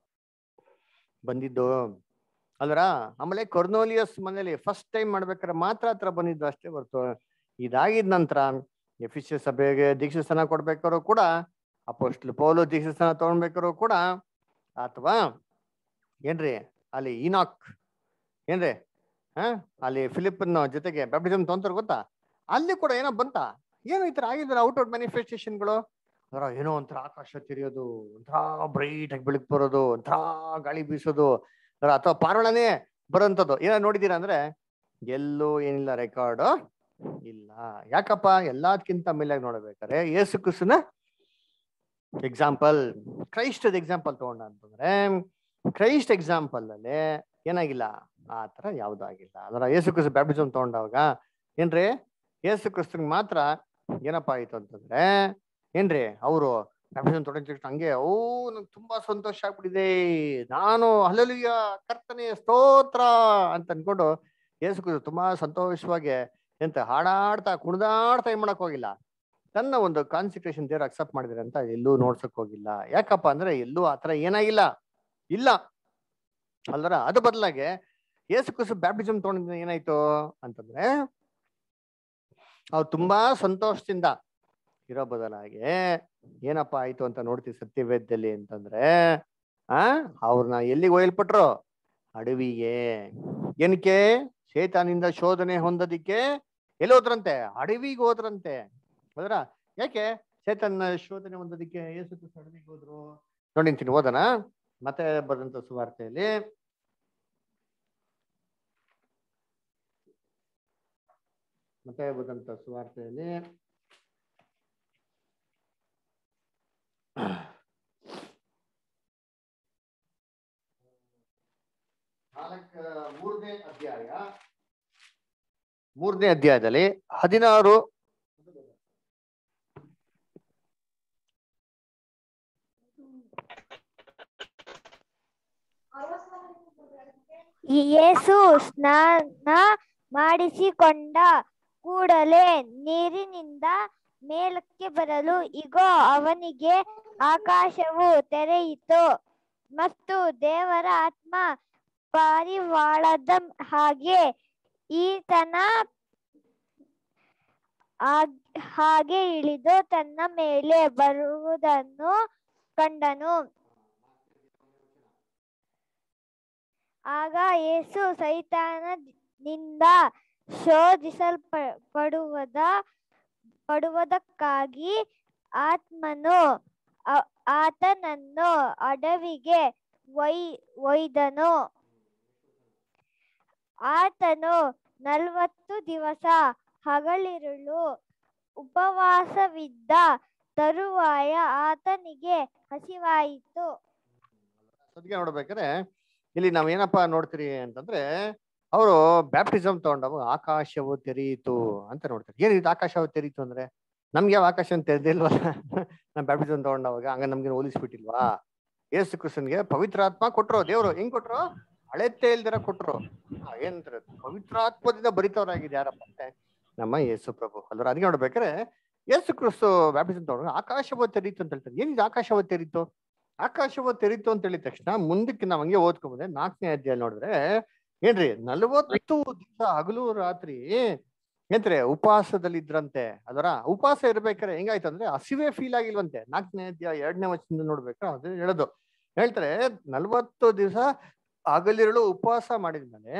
ಬಂದಿದ್ದು ಅಲ್ರ ಆಮೇಲೆ ಕೊರ್ನೋಲಿಯಸ್ ಮನೇಲಿ ಫಸ್ಟ್ ಟೈಮ್ ಮಾಡ್ಬೇಕಾದ್ರೆ ಮಾತ್ರ ಹತ್ರ ಬಂದಿದ್ದು ಅಷ್ಟೇ ಹೊರ್ತು ಇದಾಗಿದ ನಂತರ ಎಫಿಷಿಯ ಸಭೆಗೆ ದೀಕ್ಷಾಸ್ಥಾನ ಕೊಡ್ಬೇಕಾದ್ರು ಕೂಡ ಅಪೋಸ್ಟ್ಲ್ ಪೌಲು ದೀಕ್ಷಾಸ್ಥಾನ ತಗೊಳ್ಬೇಕಾದ್ರು ಕೂಡ ಅಥವಾ ಏನ್ರಿ ಅಲ್ಲಿ ಇನಾಕ್ ಏನ್ರಿ ಹಾ ಅಲ್ಲಿ ಫಿಲಿಪ್ಪನ್ ಜೊತೆಗೆ ಬ್ಯಾಪ್ಟಿಸಮ್ ತೊಂತಾರೆ ಗೊತ್ತಾ ಅಲ್ಲಿ ಕೂಡ ಏನೋ ಬಂತ ಏನೋ ಈ ತರ ಆಗಿದ್ರೆ ಔಟ್ ಔಟ್ ಮ್ಯಾನಿಫೆಸ್ಟೇಷನ್ಗಳು ಅದರ ಏನೋ ಒಂಥರ ಆಕಾಶ ತಿರಿಯೋದು ಒಂಥರ ಬ್ರೈಟ್ ಆಗಿ ಬೆಳಕು ಬರೋದು ಒಂಥರ ಗಾಳಿ ಬೀಸೋದು ಅದರ ಅಥವಾ ಪಾರಳನೇ ಬರೋಂಥದ್ದು ಏನೋ ನೋಡಿದೀರಾ ಅಂದ್ರೆ ಎಲ್ಲೂ ಏನಿಲ್ಲ ರೆಕಾರ್ಡ್ ಇಲ್ಲ ಯಾಕಪ್ಪ ಎಲ್ಲದಕ್ಕಿಂತ ಮೇಲೆ ನೋಡ್ಬೇಕಾದ್ರೆ ಯೇಸು ಕ್ರಿಸ್ತನ ಎಕ್ಸಾಂಪಲ್ ಕ್ರೈಸ್ಟದ ಎಕ್ಸಾಂಪಲ್ ತಗೊಂಡ ಅಂತಂದ್ರೆ ಕ್ರೈಸ್ಟ್ ಎಕ್ಸಾಂಪಲ್ ಅಲ್ಲಿ ಏನಾಗಿಲ್ಲ ಆ ತರ ಯಾವ್ದು ಆಗಿಲ್ಲ ಅದರ ಯೇಸು ಕ್ರಿಸ್ತ ಬ್ಯಾಪ್ಟಿಸಮ್ ತಗೊಂಡಾಗ ಏನ್ರಿ ಯೇಸು ಕ್ರಿಸ್ತನ್ಗೆ ಮಾತ್ರ ಏನಪ್ಪ ಆಯ್ತು ಅಂತಂದ್ರೆ ಏನ್ರಿ ಅವರು ಬ್ಯಾಪ್ಟಿಸಮ್ ತೊಗೊಂಡ ತಕ್ಷಣ ಹಂಗೆ ಓ ನಂಗೆ ತುಂಬಾ ಸಂತೋಷ ಆಗ್ಬಿಟ್ಟಿದೆ ನಾನು ಅಲ್ಲಲ್ಲಿಯ ಕರ್ತನೆ ಸ್ತೋತ್ರ ಅಂತ ಅನ್ಕೊಂಡು ಯೇಸು ಕ್ರಿಸ್ತ ತುಂಬಾ ಸಂತೋಷವಾಗಿ ಎಂತ ಹಾಡಾಡ್ತಾ ಕುಣಿದಾಡ್ತಾ ಏನ್ ಮಾಡಕ್ ಹೋಗಿಲ್ಲ ತನ್ನ ಒಂದು ಕಾನ್ಸಿಕ್ರೇಷನ್ ದೇವ್ರು ಅಕ್ಸೆಪ್ಟ್ ಮಾಡಿದ್ರೆ ಅಂತ ಎಲ್ಲೂ ನೋಡ್ಸಕ್ ಹೋಗಿಲ್ಲ ಯಾಕಪ್ಪ ಅಂದ್ರೆ ಎಲ್ಲೂ ಆತರ ಏನಾಗಿಲ್ಲ ಇಲ್ಲ ಅಲ್ದರ ಅದು ಬದಲಾಗೆ ಯೇಸು ಕ್ರಿಸ್ತು ಬ್ಯಾಪ್ಟಿಸಮ್ ತಗೊಂಡಿದ್ದ ಏನಾಯ್ತು ಅಂತಂದ್ರೆ ಅವ್ರು ತುಂಬಾ ಸಂತೋಷದಿಂದ ಇರೋ ಬದಲಾಗಿ ಏನಪ್ಪಾ ಆಯ್ತು ಅಂತ ನೋಡ್ತೀವಿ ಸತ್ಯವೇದ್ಯದಲ್ಲಿ ಅಂತಂದ್ರೆ ಆ ಅವ್ರನ್ನ ಎಲ್ಲಿಗೆ ಒಯ್ಯಲ್ಪಟ್ರು ಅಡವಿಗೆ ಏನಕ್ಕೆ ಶೇತಾನಿಂದ ಶೋಧನೆ ಹೊಂದೋದಿಕ್ಕೆ ಎಲ್ಲಿ ಹೋದ್ರಂತೆ ಅಡವಿಗೆ ಹೋದ್ರಂತೆ ಹೌದ್ರಾ ಯಾಕೆ ಚೇತನ ಶೋಧನೆ ಹೊಂದೋದಿಕ್ಕೆ ಯೇಸು ಕ್ರಿಸ್ತ ಅಡವಿಗೆ ಹೋದ್ರು ನೋಡಿಂತೀನಿ ಓದನ ಮತ್ತೆ ಬರೆದಂತ ಸುವಾರ್ತೆಯಲ್ಲಿ ಮತ್ತೆ ಬರೆದಂತ ಸುವಾರ್ತೆಯಲ್ಲಿ ನಾಲ್ಕ ಮೂರನೇ ಅಧ್ಯಾಯ ಮೂರನೇ ಅಧ್ಯಾಯದಲ್ಲಿ ಹದಿನಾರು ಯೇಸು ಸ್ನಾನ ಮಾಡಿಸಿಕೊಂಡ ಕೂಡಲೇ ನೀರಿನಿಂದ ಮೇಲಕ್ಕೆ ಬರಲು ಇಗೋ ಅವನಿಗೆ ಆಕಾಶವು ತೆರೆಯಿತು ಮತ್ತು ದೇವರ ಆತ್ಮ ಪಾರಿವಾಳದ ಹಾಗೆ ಈತನ ಆಗ್- ಹಾಗೆ ಇಳಿದು ತನ್ನ ಮೇಲೆ ಬರುವುದನ್ನು ಕಂಡನು ಆಗ ಯೇಸು ಸೈತಾನನಿಂದ ಶೋಧಿಸಲ್ಪ- ಪಡುವದ ಪಡುವುದಕ್ಕಾಗಿ ಆತ್ಮನು ಆ- ಆತನನ್ನು ಅಡವಿಗೆ ಒಯ್ ಒಯ್ದನು ಆತನು ನಲವತ್ತು ದಿವಸ ಹಗಲಿರುಳು ಉಪವಾಸವಿದ್ದ ತರುವಾಯ ಆತನಿಗೆ ಹಸಿವಾಯಿತು ಸದ್ಯ ನೋಡ್ಬೇಕಾದ್ರೆ ಇಲ್ಲಿ ನಾವ್ ಏನಪ್ಪಾ ನೋಡ್ತೀರಿ ಅಂತಂದ್ರೆ ಅವರು ಬ್ಯಾಪ್ಟಿಸಮ್ ತಗೊಂಡವಾಗ ಆಕಾಶವು ತೆರೆಯಿತು ಅಂತ ನೋಡ್ತಾರೆ ಏನಿದು ಆಕಾಶವು ತೆರೀತು ಅಂದ್ರೆ ನಮ್ಗೆ ಯಾವ ಆಕಾಶ ತೆರೆದಿಲ್ವಲ್ಲ ನಾವ್ ಬ್ಯಾಪ್ಟಿಸಮ್ ತಗೊಂಡವಾಗ ಹಂಗ ನಮ್ಗೆ ಹೋಲಿಸ್ಬಿಟ್ಟಿಲ್ವಾ ಯೇಸು ಕೃಷ್ಣನ್ಗೆ ಪವಿತ್ರಾತ್ಮ ಕೊಟ್ರು ದೇವ್ರು ಹೆಂಗ್ ಕೊಟ್ರು ಅಳೆತ್ತೆ ಇಲ್ದಿರ ಕೊಟ್ರು ಆ, ಏನಂತಾರೆ ಪವಿತ್ರಾತ್ಮದಿಂದ ಭರಿತವರಾಗಿದೆ ಯಾರಪ್ಪ ಅಂದ್ರೆ ನಮ್ಮ ಯೇಸು ಪ್ರಭು ಅಲ್ರ ಅದಕ್ಕೆ ನೋಡ್ಬೇಕಾದ್ರೆ ಯೇಸು ಕ್ರಿಸ್ತು ಬ್ಯಾಪ್ಟಿಸಮ್ ತಗೊಂಡಾಗ ಆಕಾಶವು ತೆರೀತು ಅಂತ ಹೇಳ್ತಾರೆ ಏನಿದು ಆಕಾಶವು ತೆರೀತು ಆಕಾಶವು ತೆರೀತು ಅಂತ ಹೇಳಿದ ತಕ್ಷಣ ಮುಂದಕ್ಕೆ ನಾವ್ ಹಂಗೆ ಓದ್ಕೊಂಬಂದ್ರೆ ನಾಲ್ಕನೇ ಅಧ್ಯಾಯ ನೋಡಿದ್ರೆ ಏನ್ರಿ ನಲವತ್ತು ದಿವಸ ಹಗಲು ರಾತ್ರಿ ಏನ್ರಿ ಉಪವಾಸದಲ್ಲಿ ಇದ್ರಂತೆ ಅದರ ಉಪವಾಸ ಇರ್ಬೇಕಾದ್ರೆ ಹೆಂಗಾಯ್ತು ಅಂದ್ರೆ ಹಸಿವೆ ಫೀಲ್ ಆಗಿಲ್ವಂತೆ ನಾಲ್ಕನೇ ಅಧ್ಯಾಯ ಎರಡನೇ ವಚನದಿಂದ ನೋಡ್ಬೇಕಾ ಅದು ಹೇಳೋದು ಹೇಳ್ತಾರೆ ನಲ್ವತ್ತು ದಿವಸ ಹಗಲಿರುಳು ಉಪವಾಸ ಮಾಡಿದ್ಮೇಲೆ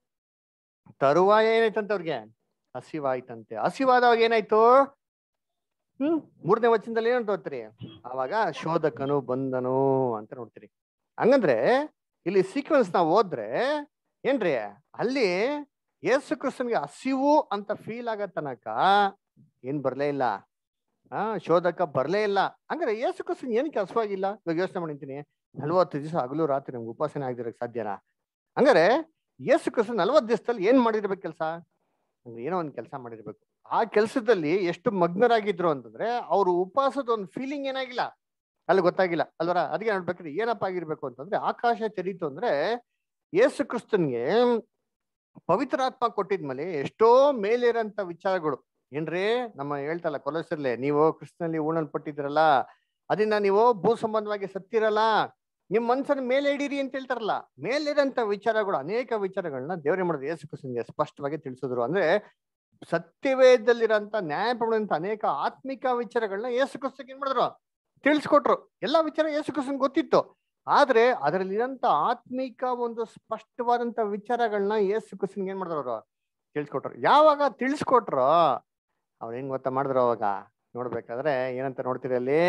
ತರುವಾಯ ಏನಾಯ್ತಂತೆ ಅವ್ರಿಗೆ ಹಸಿವಾಯ್ತಂತೆ ಹಸಿವಾದವಾಗ ಏನಾಯ್ತು ಹ್ಮ್ ಮೂರನೇ ವಚನದಲ್ಲಿ ಏನಂತ ಓದ್ತೀರಿ ಆವಾಗ ಶೋಧಕನು ಬಂದನು ಅಂತ ನೋಡ್ತೀರಿ ಹಂಗಂದ್ರೆ ಇಲ್ಲಿ ಸೀಕ್ವೆನ್ಸ್ ನಾವು ಓದ್ರೆ ಏನ್ರಿ ಅಲ್ಲಿ ಯೇಸು ಕ್ರಿಸ್ತನ್ಗೆ ಹಸಿವು ಅಂತ ಫೀಲ್ ಆಗೋ ತನಕ ಏನ್ ಬರ್ಲೇ ಇಲ್ಲ ಆ ಶೋಧಕ ಬರ್ಲೇ ಇಲ್ಲ ಹಂಗಾರೆ ಯೇಸು ಕ್ರಿಸ್ತನ್ ಏನಕ್ಕೆ ಹಸುವಾಗಿಲ್ಲ ಇವಾಗ ಯೋಚನೆ ಮಾಡಿರ್ತೀನಿ ನಲ್ವತ್ತು ದಿವಸ ಹಗಲು ರಾತ್ರಿ ನಮ್ಗೆ ಉಪಾಸನೆ ಆಗಿರಕ್ ಸಾಧ್ಯನಾ ಹಂಗಾರೆ ಯೇಸು ಕ್ರಿಸ್ತನ್ ನಲ್ವತ್ತು ದಿವಸದಲ್ಲಿ ಏನ್ ಮಾಡಿರ್ಬೇಕು ಕೆಲಸ ಅಂದ್ರೆ ಏನೋ ಒಂದ್ ಕೆಲಸ ಮಾಡಿರ್ಬೇಕು ಆ ಕೆಲಸದಲ್ಲಿ ಎಷ್ಟು ಮಗ್ನರಾಗಿದ್ರು ಅಂತಂದ್ರೆ ಅವ್ರು ಉಪವಾಸದ ಒಂದು ಫೀಲಿಂಗ್ ಏನಾಗಿಲ್ಲ ಅಲ್ಲಿ ಗೊತ್ತಾಗಿಲ್ಲ ಅಲ್ವರ ಅದಕ್ಕೆ ನೋಡ್ಬೇಕ್ರಿ ಏನಪ್ಪ ಆಗಿರ್ಬೇಕು ಅಂತಂದ್ರೆ ಆಕಾಶ ತೆರೀತು ಅಂದ್ರೆ ಯೇಸು ಕ್ರಿಸ್ತನ್ಗೆ ಪವಿತ್ರಾತ್ಮ ಕೊಟ್ಟಿದ್ಮೇಲೆ ಎಷ್ಟೋ ಮೇಲಿರಂತ ವಿಚಾರಗಳು ಏನ್ರಿ ನಮ್ಮ ಹೇಳ್ತಲ್ಲ ಕೊಲಸರ್ಲೆ ನೀವು ಕ್ರಿಸ್ತನಲ್ಲಿ ಉಣಲ್ಪಟ್ಟಿದ್ರಲ್ಲ ಅದನ್ನ ನೀವು ಭೂ ಸಂಬಂಧವಾಗಿ ಸತ್ತಿರಲ್ಲ ನಿಮ್ ಮನ್ಸನ್ನ ಮೇಲೆ ಇಡೀರಿ ಅಂತ ಹೇಳ್ತಾರಲ್ಲ ಮೇಲಿರಂತ ವಿಚಾರಗಳು ಅನೇಕ ವಿಚಾರಗಳನ್ನ ದೇವರೇ ಮಾಡೋದು ಯೇಸು ಕ್ರಿಸ್ತನ್ಗೆ ಸ್ಪಷ್ಟವಾಗಿ ತಿಳಿಸಿದ್ರು ಅಂದ್ರೆ ಸತ್ಯವೇದಲ್ಲಿರಂತ ನ್ಯಾಯಪ್ರಮಾಣಂತ ಅನೇಕ ಆತ್ಮಿಕ ವಿಚಾರಗಳನ್ನ ಯೇಸು ಕ್ರಿಸ್ತಕ್ಕೆ ಏನ್ ಮಾಡಿದ್ರು ತಿಳಿಸ್ಕೊಟ್ರು ಎಲ್ಲಾ ವಿಚಾರ ಯೇಸು ಕ್ರಿಸ್ತನ್ ಗೊತ್ತಿತ್ತು ಆದ್ರೆ ಅದರಲ್ಲಿರಂತ ಆತ್ಮಿಕ ಒಂದು ಸ್ಪಷ್ಟವಾದಂತ ವಿಚಾರಗಳನ್ನ ಯೇಸು ಕ್ರಿಸ್ತನ್ಗೆ ಏನ್ ಮಾಡಿದ್ರು ಅವರು ತಿಳಿಸ್ಕೊಟ್ರು ಯಾವಾಗ ತಿಳಿಸ್ಕೊಟ್ರು ಅವ್ರು ಹೆಂಗ್ ಗೊತ್ತಾ ಮಾಡಿದ್ರು ಅವಾಗ ನೋಡ್ಬೇಕಾದ್ರೆ ಏನಂತ ನೋಡ್ತೀರಿ ಅಲ್ಲಿ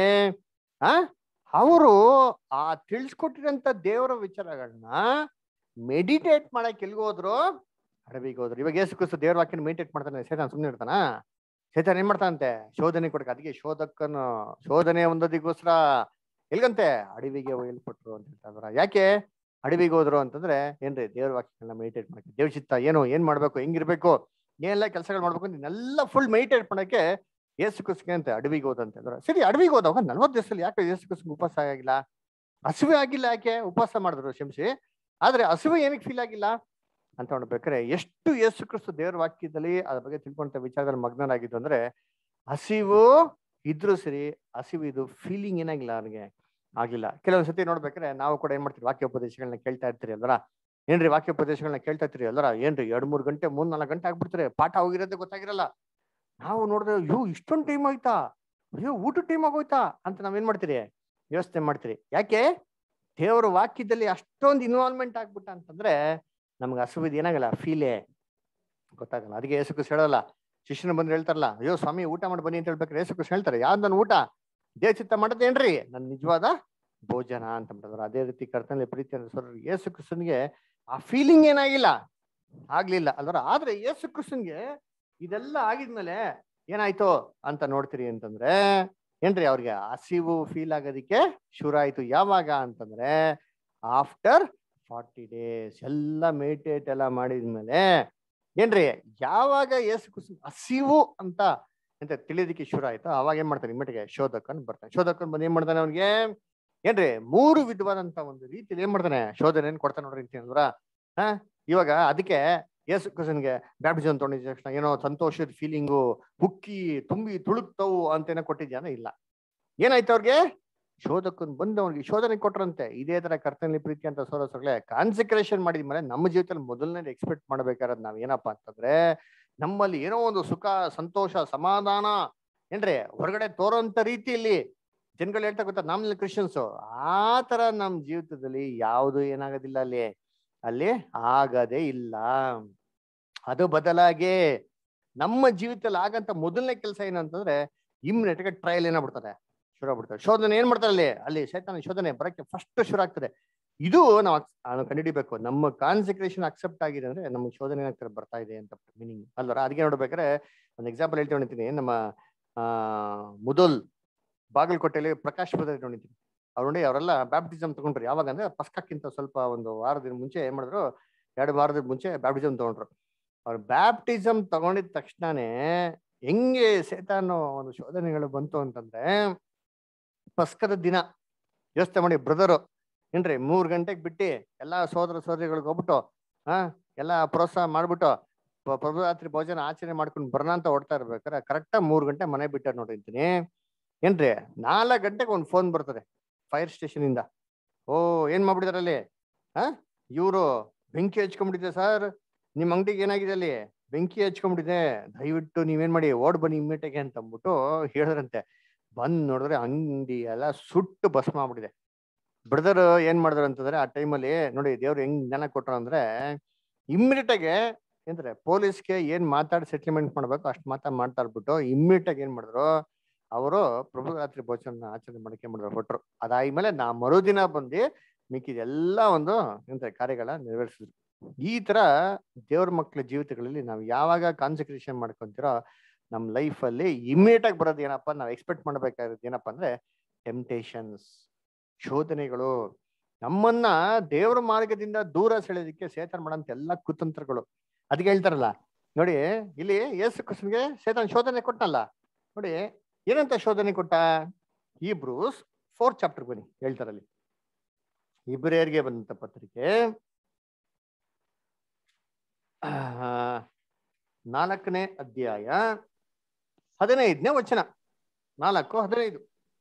ಆ ಅವರು ಆ ತಿಳಿಸ್ಕೊಟ್ಟಿರಂತ ದೇವರ ವಿಚಾರಗಳನ್ನ ಮೆಡಿಟೇಟ್ ಮಾಡಕ್ ಎಲ್ಗ್ ಹೋದ್ರು ಅಡವಿಗೆ ಹೋದ್ರು ಇವಾಗ ಯೇಸು ಕ್ರಿಸ್ತ ದೇವ್ರ ವಾಕ್ಯನ ಮೆಡಿಟೇಟ್ ಮಾಡ್ತಾನೆ ಸೇತಾನ್ ಸುಮ್ಮನೆ ಇರ್ತಾನ ಸೇತಾನ್ ಏನ್ ಮಾಡ್ತಾನಂತೆ ಶೋಧನೆ ಕೊಡಕ ಅದಕ್ಕೆ ಶೋಧಕನು ಶೋಧನೆ ಒಂದೋದಿಗೋಸ್ಕರ ಎಲ್ಗಂತೆ ಅಡವಿಗೆ ಒಯ್ಯಲ್ಪಟ್ರು ಅಂತ ಹೇಳ್ತಾರ ಯಾಕೆ ಅಡವಿಗೆ ಹೋದ್ರು ಅಂತಂದ್ರೆ ಏನ್ರಿ ದೇವ್ರ ವಾಕ್ಯಗಳನ್ನ ಮೆಡಿಟೇಟ್ ಮಾಡಕ್ಕೆ ದೇವ್ರ ಚಿತ್ತ ಏನು ಏನ್ ಮಾಡ್ಬೇಕು ಹೆಂಗಿರ್ಬೇಕು ಏನೆಲ್ಲ ಕೆಲಸಗಳು ಮಾಡ್ಬೇಕು ಅಂತ ಇದನ್ನೆಲ್ಲ ಫುಲ್ ಮೆಡಿಟೇಟ್ ಮಾಡಕ್ಕೆ ಏಸು ಕ್ರಿಸ್ಗೆ ಅಂತ ಅಡವಿಗೆ ಹೋದಂತೆ ಅಂದ್ರೆ ಸರಿ ಅಡವಿಗೆ ಹೋದಾಗ ನಲ್ವತ್ತು ದಿವಸದಲ್ಲಿ ಯಾಕೆ ಏಸು ಕ್ರಿಸ್ಗೆ ಉಪವಾಸ ಆಗಿಲ್ಲ ಹಸಿವೆ ಆಗಿಲ್ಲ ಯಾಕೆ ಉಪವಾಸ ಮಾಡಿದ್ರು ಶಂಸಿ ಆದ್ರೆ ಹಸಿವೆ ಏನಕ್ಕೆ ಫೀಲ್ ಆಗಿಲ್ಲ ಅಂತ ನೋಡ್ಬೇಕಾರೆ ಎಷ್ಟು ಯೇಸು ಕ್ರಿಸ್ತು ದೇವರ ವಾಕ್ಯದಲ್ಲಿ ಅದ್ರ ಬಗ್ಗೆ ತಿಳ್ಕೊಂತ ವಿಚಾರದಲ್ಲಿ ಮಗ್ನರಾಗಿದ್ದು ಅಂದ್ರೆ ಹಸಿವು ಇದ್ರು ಸರಿ ಹಸಿವು ಇದು ಫೀಲಿಂಗ್ ಏನಾಗಿಲ್ಲ ಅವನಿಗೆ ಆಗ್ಲಿಲ್ಲ ಕೆಲವೊಂದ್ ಸತಿ ನೋಡ್ಬೇಕಾದ್ರೆ ನಾವು ಕೂಡ ಏನ್ ಮಾಡ್ತೀವಿ ವಾಕ್ಯೋಪದೇಶಗಳನ್ನ ಕೇಳ್ತಾ ಇರ್ತೀರಿ ಅಲ್ವರ ಏನ್ರಿ ವಾಕ್ಯೋಪದೇಶಗಳನ್ನ ಕೇಳ್ತಾ ಇರ್ತೀರಿ ಅಲ್ವರ ಏನ್ರಿ ಎರಡ್ ಮೂರ್ ಗಂಟೆ ಮೂರ್ ನಾಲ್ಕು ಗಂಟೆ ಆಗ್ಬಿಡ್ತಾರೆ ಪಾಠ ಹೋಗಿರೋದೇ ಗೊತ್ತಾಗಿರಲ್ಲ ನಾವು ನೋಡಿದ್ರೆ ಅಯ್ಯೋ ಇಷ್ಟೊಂದು ಟೈಮ್ ಆಯ್ತಾ ಅಯ್ಯೋ ಊಟ ಟೈಮ್ ಆಗೋಯ್ತಾ ಅಂತ ನಾವೇನ್ ಮಾಡ್ತೀರಿ ಯೋಚನೆ ಮಾಡ್ತೀರಿ ಯಾಕೆ ದೇವರ ವಾಕ್ಯದಲ್ಲಿ ಅಷ್ಟೊಂದು ಇನ್ವಾಲ್ವ್ಮೆಂಟ್ ಆಗ್ಬಿಟ್ಟ ಅಂತಂದ್ರೆ ನಮ್ಗೆ ಹಸುವಿದ್ ಏನಾಗಲ್ಲ ಫೀಲೇ ಗೊತ್ತಾಗಲ್ಲ ಅದಕ್ಕೆ ಯೇಸು ಕ್ರಿಸ್ತ ಹೇಳಲ್ಲ ಶಿಷ್ಯನ ಬಂದು ಹೇಳ್ತಾರಲ್ಲ ಅಯ್ಯೋ ಸ್ವಾಮಿ ಊಟ ಮಾಡಿ ಬನ್ನಿ ಅಂತ ಹೇಳ್ಬೇಕಾರೆ ಯೇಸು ಕ್ರಿಸ್ತ ಹೇಳ್ತಾರೆ ಯಾವ್ದು ನನ್ನ ಊಟ ದೇವ ಚಿತ್ತ ಮಾಡೋದೇನ್ರಿ ನನ್ನ ನಿಜವಾದ ಭೋಜನ ಅಂತ ಬಿಟ್ಟಿದ್ರು ಅದೇ ರೀತಿ ಕರ್ತನಲ್ಲಿ ಪ್ರೀತಿ ಅಂತ ಯೇಸು ಕ್ರಿಸ್ತನ್ಗೆ ಆ ಫೀಲಿಂಗ್ ಏನಾಗಿಲ್ಲ ಆಗ್ಲಿಲ್ಲ ಅಲ್ವರ ಆದ್ರೆ ಯೇಸು ಕ್ರಿಸ್ತನ್ಗೆ ಇದೆಲ್ಲ ಆಗಿದ್ಮೇಲೆ ಏನಾಯ್ತು ಅಂತ ನೋಡ್ತೀರಿ ಅಂತಂದ್ರೆ ಏನ್ರಿ ಅವ್ರಿಗೆ ಹಸಿವು ಫೀಲ್ ಆಗೋದಿಕ್ಕೆ ಶುರು ಆಯ್ತು ಯಾವಾಗ ಅಂತಂದ್ರೆ ಆಫ್ಟರ್ ಫಾರ್ಟಿ ಡೇಸ್ ಎಲ್ಲ ಮೆಡಿಟೇಟ್ ಎಲ್ಲ ಮಾಡಿದ್ಮೇಲೆ ಏನ್ರಿ ಯಾವಾಗ ಯೇಸು ಕ್ರಿಸ್ತ ಹಸಿವು ಅಂತ ಅಂತ ತಿಳಿಯೋದಿಕ್ಕೆ ಶುರು ಆಯ್ತು ಅವಾಗ ಏನ್ ಮಾಡ್ತಾನೆ ಇಮ್ಮಟಿಗೆ ಶೋಧಕನ್ ಬರ್ತಾನೆ ಶೋಧಕನ್ ಬಂದು ಏನ್ ಮಾಡ್ತಾನೆ ಅವ್ನಿಗೆ ಏನ್ರಿ ಮೂರು ವಿಧವಾದಂತ ಒಂದು ರೀತಿಯಲ್ಲಿ ಏನ್ ಮಾಡ್ತಾನೆ ಶೋಧನೆ ಕೊಡ್ತಾನೆ ನೋಡ್ರಿ ಅಂತೀನಲ್ವರ ಹಾ ಇವಾಗ ಅದಕ್ಕೆ ಯೇಸು ಕ್ರಿಸ್ತನ್ಗೆ ಬ್ಯಾಪ್ಟಿಸಮ್ ತೊಗೊಂಡಿದ ತಕ್ಷಣ ಏನೋ ಸಂತೋಷದ ಫೀಲಿಂಗು ಹುಕ್ಕಿ ತುಂಬಿ ತುಳುಕ್ತವು ಅಂತೇನೋ ಕೊಟ್ಟಿದ್ಯಾನ ಇಲ್ಲ ಏನಾಯ್ತು ಅವ್ರಿಗೆ ಶೋಧಕನ್ ಬಂದು ಅವ್ರಿಗೆ ಶೋಧನೆ ಕೊಟ್ರಂತೆ ಇದೇ ತರ ಕರ್ತನಲ್ಲಿ ಪ್ರೀತಿ ಅಂತ ಸೋರಸಗಳೇ ಕಾನ್ಸಿಕ್ರೇಷನ್ ಮಾಡಿದ್ಮೇಲೆ ನಮ್ಮ ಜೀವಿತದಲ್ಲಿ ಮೊದಲನೇ ಎಕ್ಸ್ಪೆಕ್ಟ್ ಮಾಡ್ಬೇಕಾದ್ರೆ ನಾವ್ ಏನಪ್ಪಾ ಅಂತಂದ್ರೆ ನಮ್ಮಲ್ಲಿ ಏನೋ ಒಂದು ಸುಖ ಸಂತೋಷ ಸಮಾಧಾನ ಏನ್ರಿ ಹೊರಗಡೆ ತೋರೋಂತ ರೀತಿಯಲ್ಲಿ ಜನಗಳು ಹೇಳ್ತಾ ಗೊತ್ತಾ ನಮ್ಮಲ್ಲಿ ಕ್ರಿಶ್ಚಿಯನ್ಸ್ ಆ ತರ ನಮ್ ಜೀವಿತದಲ್ಲಿ ಯಾವುದು ಏನಾಗೋದಿಲ್ಲ ಅಲ್ಲಿ ಅಲ್ಲಿ ಆಗದೇ ಇಲ್ಲ ಅದು ಬದಲಾಗಿ ನಮ್ಮ ಜೀವಿತದಲ್ಲಿ ಆಗಂತ ಮೊದಲನೇ ಕೆಲಸ ಏನಂತಂದ್ರೆ ಇಮ್ಮಿಡಿಯೇಟ್ ಗೆ ಟ್ರಯಲ್ ಏನಾಗ್ಬಿಡ್ತಾರೆ ಶುರು ಆಗ್ಬಿಡ್ತಾರೆ ಶೋಧನೆ ಏನ್ ಮಾಡ್ತಾರೆ ಅಲ್ಲಿ ಅಲ್ಲಿ ಶೈತಾನ ಶೋಧನೆ ಬರಕ್ಕೆ ಫಸ್ಟ್ ಶುರು ಆಗ್ತದೆ ಇದು ನಾವು ನಾವು ಕಂಡುಹಿಡಿಬೇಕು ನಮ್ಮ ಕಾನ್ಸಂಟ್ರೇಷನ್ ಅಕ್ಸೆಪ್ಟ್ ಆಗಿದೆ ಅಂದ್ರೆ ನಮ್ಗೆ ಶೋಧನೆ ಏನಾಗ್ತಾರೆ ಬರ್ತಾ ಇದೆ ಅಂತ ಮೀನಿಂಗ್ ಅಲ್ವರ ಅದಕ್ಕೆ ನೋಡ್ಬೇಕಾದ್ರೆ ಒಂದು ಎಕ್ಸಾಂಪಲ್ ಹೇಳ್ತೀವಿ ನೋಡ್ತೀನಿ ನಮ್ಮ ಆ ಮುದೋಲ್ ಬಾಗಲಕೋಟೆಯಲ್ಲಿ ಪ್ರಕಾಶ್ ಬದಲ್ ನೋಡಿದ್ದೀನಿ ಅವ್ರು ನೋಡಿ ಅವರೆಲ್ಲ ಬ್ಯಾಪ್ಟಿಸಮ್ ತಗೊಂಡ್ರು ಯಾವಾಗ ಅಂದ್ರೆ ಪಸ್ಕಕ್ಕಿಂತ ಸ್ವಲ್ಪ ಒಂದು ವಾರದಿಂದ ಮುಂಚೆ ಏನ್ ಮಾಡಿದ್ರು ಎರಡು ವಾರದ ಮುಂಚೆ ಬ್ಯಾಪ್ಟಿಸಮ್ ತಗೊಂಡ್ರು ಅವ್ರು ಬ್ಯಾಪ್ಟಿಸಮ್ ತಗೊಂಡಿದ ತಕ್ಷಣನೇ ಹೆಂಗೆ ಸೇತಾನು ಒಂದು ಶೋಧನೆಗಳು ಬಂತು ಅಂತಂದ್ರೆ ಪಸ್ಕದ ದಿನ ಯೋಚನೆ ಮಾಡಿ ಬ್ರದರು ಏನ್ರಿ ಮೂರ್ ಗಂಟೆಗೆ ಬಿಟ್ಟು ಎಲ್ಲಾ ಸೋದರ ಸೋದರಿಗಳಿಗೆ ಹೋಗ್ಬಿಟ್ಟು ಹಾ ಎಲ್ಲಾ ಪ್ರೋತ್ಸಾಹ ಮಾಡ್ಬಿಟ್ಟು ಪ- ಪ್ರಭುರಾತ್ರಿ ಭೋಜನ ಆಚರಣೆ ಮಾಡ್ಕೊಂಡು ಬರೋಣ ಅಂತ ಓಡ್ತಾ ಇರ್ಬೇಕಾರೆ ಕರೆಕ್ಟಾಗಿ ಮೂರ್ ಗಂಟೆ ಮನೆ ಬಿಟ್ಟಾರ ನೋಡಿರ್ತೀನಿ ಏನ್ರಿ ನಾಲ್ಕು ಗಂಟೆಗೆ ಒಂದು ಫೋನ್ ಬರ್ತದೆ ಫೈರ್ ಸ್ಟೇಷನ್ ಇಂದ ಓ ಏನ್ ಮಾಡ್ಬಿಟ್ಟಿದಾರೆ ಅಲ್ಲಿ ಹಾ ಇವರು ಬೆಂಕಿ ಹಚ್ಕೊಂಡ್ಬಿಟ್ಟಿದೆ ಸರ್ ನಿಮ್ ಅಂಗಡಿಗೆ ಏನಾಗಿದೆ ಅಲ್ಲಿ ಬೆಂಕಿ ಹಚ್ಕೊಂಡ್ಬಿಟ್ಟಿದೆ ದಯವಿಟ್ಟು ನೀವೇನ್ ಮಾಡಿ ಓಡ್ ಬನ್ನಿ ಇಮ್ಮಿಟೆಗೆ ಅಂತ ಅಂದ್ಬಿಟ್ಟು ಹೇಳಿದ್ರಂತೆ ಬಂದ್ ನೋಡಿದ್ರೆ ಅಂಗಡಿ ಎಲ್ಲ ಸುಟ್ಟು ಭಸ್ಮ ಆಗ್ಬಿಟ್ಟಿದೆ ಬ್ರದರ್ ಏನ್ ಮಾಡಿದ್ರು ಅಂತಂದ್ರೆ ಆ ಟೈಮಲ್ಲಿ ನೋಡಿ ದೇವ್ರು ಹೆಂಗ್ ಜ್ಞಾನ ಕೊಟ್ರು ಅಂದ್ರೆ ಇಮ್ಮಿಡಿಯೇಟ್ ಆಗಿ ಏನಂದ್ರೆ ಪೊಲೀಸ್ಗೆ ಏನ್ ಮಾತಾಡಿ ಸೆಟ್ಲ್ಮೆಂಟ್ ಮಾಡ್ಬೇಕು ಅಷ್ಟು ಮಾತಾ ಮಾಡ್ತಾ ಇರ್ಬಿಟ್ಟು ಇಮ್ಮಿಡಿಯೇಟ್ ಆಗಿ ಏನ್ ಮಾಡಿದ್ರು ಅವರು ಪ್ರಭು ರಾತ್ರಿ ಭೋಜನ ಆಚರಣೆ ಮಾಡಕ್ಕೆ ಮಾಡಿದ್ರು ಹೊಟ್ರು ಅದಾದ್ಮೇಲೆ ನಾ ಮರುದಿನ ಬಂದು ಮಿಕ್ಕಿದ ಎಲ್ಲ ಒಂದು ಎಂತ ಕಾರ್ಯಗಳ ನೆರವೇರಿಸಿದ್ರು ಈ ತರ ದೇವ್ರ ಮಕ್ಕಳ ಜೀವಿತಗಳಲ್ಲಿ ನಾವು ಯಾವಾಗ ಕಾನ್ಸಂಟ್ರೇಷನ್ ಮಾಡ್ಕೊಂತೀರೋ ನಮ್ಮ ಲೈಫ್ ಅಲ್ಲಿ ಇಮಿಡಿಯೇಟ್ ಆಗಿ ಬರೋದು ಏನಪ್ಪಾ ನಾವು ಎಕ್ಸ್ಪೆಕ್ಟ್ ಮಾಡ್ಬೇಕಾಗಿರೋದು ಏನಪ್ಪಾ ಅಂದ್ರೆ ಟೆಂಪ್ಟೇಷನ್ಸ್ ಶೋಧನೆಗಳು ನಮ್ಮನ್ನ ದೇವ್ರ ಮಾರ್ಗದಿಂದ ದೂರ ಸೆಳೆಯೋದಕ್ಕೆ ಸೇತನ್ ಮಾಡೋಂತ ಎಲ್ಲ ಕುತಂತ್ರಗಳು ಅದಕ್ಕೆ ಹೇಳ್ತಾರಲ್ಲ ನೋಡಿ ಇಲ್ಲಿ ಯೇಸು ಕೃಷ್ಣನ್ಗೆ ಸೇತನ್ ಶೋಧನೆ ಕೊಟ್ಟನಲ್ಲ ನೋಡಿ ಏನಂತ ಶೋಧನೆ ಕೊಟ್ಟ ಈ ಬ್ರೂಸ್ ಫೋರ್ತ್ ಚಾಪ್ಟರ್ ಬನ್ನಿ ಹೇಳ್ತಾರಲ್ಲಿ ಇಬ್ರಿಯರ್ಗೆ ಬಂದಂತ ಪತ್ರಿಕೆ ಆ, ನಾಲ್ಕನೇ ಅಧ್ಯಾಯ ಹದಿನೈದನೇ ವಚನ ನಾಲ್ಕು ಹದಿನೈದು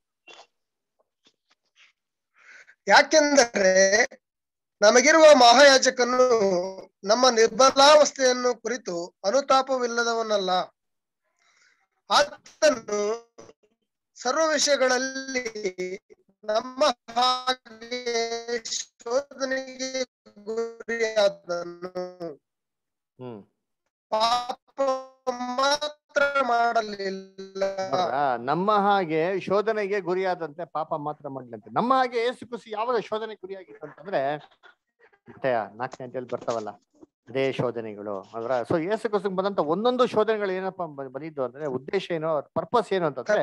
ಯಾಕೆಂದರೆ ನಮಗಿರುವ ಮಹಾಯಾಜಕನು ನಮ್ಮ ನಿರ್ಬಲಾವಸ್ಥೆಯನ್ನು ಕುರಿತು ಅನುತಾಪವಿಲ್ಲದವನಲ್ಲ ಆತನು ಸರ್ವ ವಿಷಯಗಳಲ್ಲಿ ನಮ್ಮ ಹಾಗೆ ಶೋಧನೆಗೆ ಗುರಿಯಾದನು ಹ್ಮ್ ಪಾಪ ಮಾತ್ರ ಮಾಡಲಿಲ್ಲ ನೋಡ್ರಾ? ನಮ್ಮ ಹಾಗೆ ಶೋಧನೆಗೆ ಗುರಿಯಾದಂತೆ ಪಾಪ ಮಾತ್ರ ಮಾಡ್ಲಂತೆ ನಮ್ಮ ಹಾಗೆ ಏಸು ಕುಸಿ ಯಾವಾಗ ಶೋಧನೆ ಗುರಿಯಾಗಿತ್ತು ಅಂತಂದ್ರೆ ಮತ್ತೆ ನಾಲ್ಕನೇ ಅಂತೇಳಿ ಬರ್ತಾವಲ್ಲ ಅದೇ ಶೋಧನೆಗಳು ಅದ್ರ ಸೊ ಏಸು ಕುಸಿಗೆ ಬಂದಂತ ಒಂದೊಂದು ಶೋಧನೆಗಳು ಏನಪ್ಪಾ ಬ- ಬಂದಿದ್ದು ಅಂದ್ರೆ ಉದ್ದೇಶ ಏನು ಪರ್ಪಸ್ ಏನು ಅಂತಂದ್ರೆ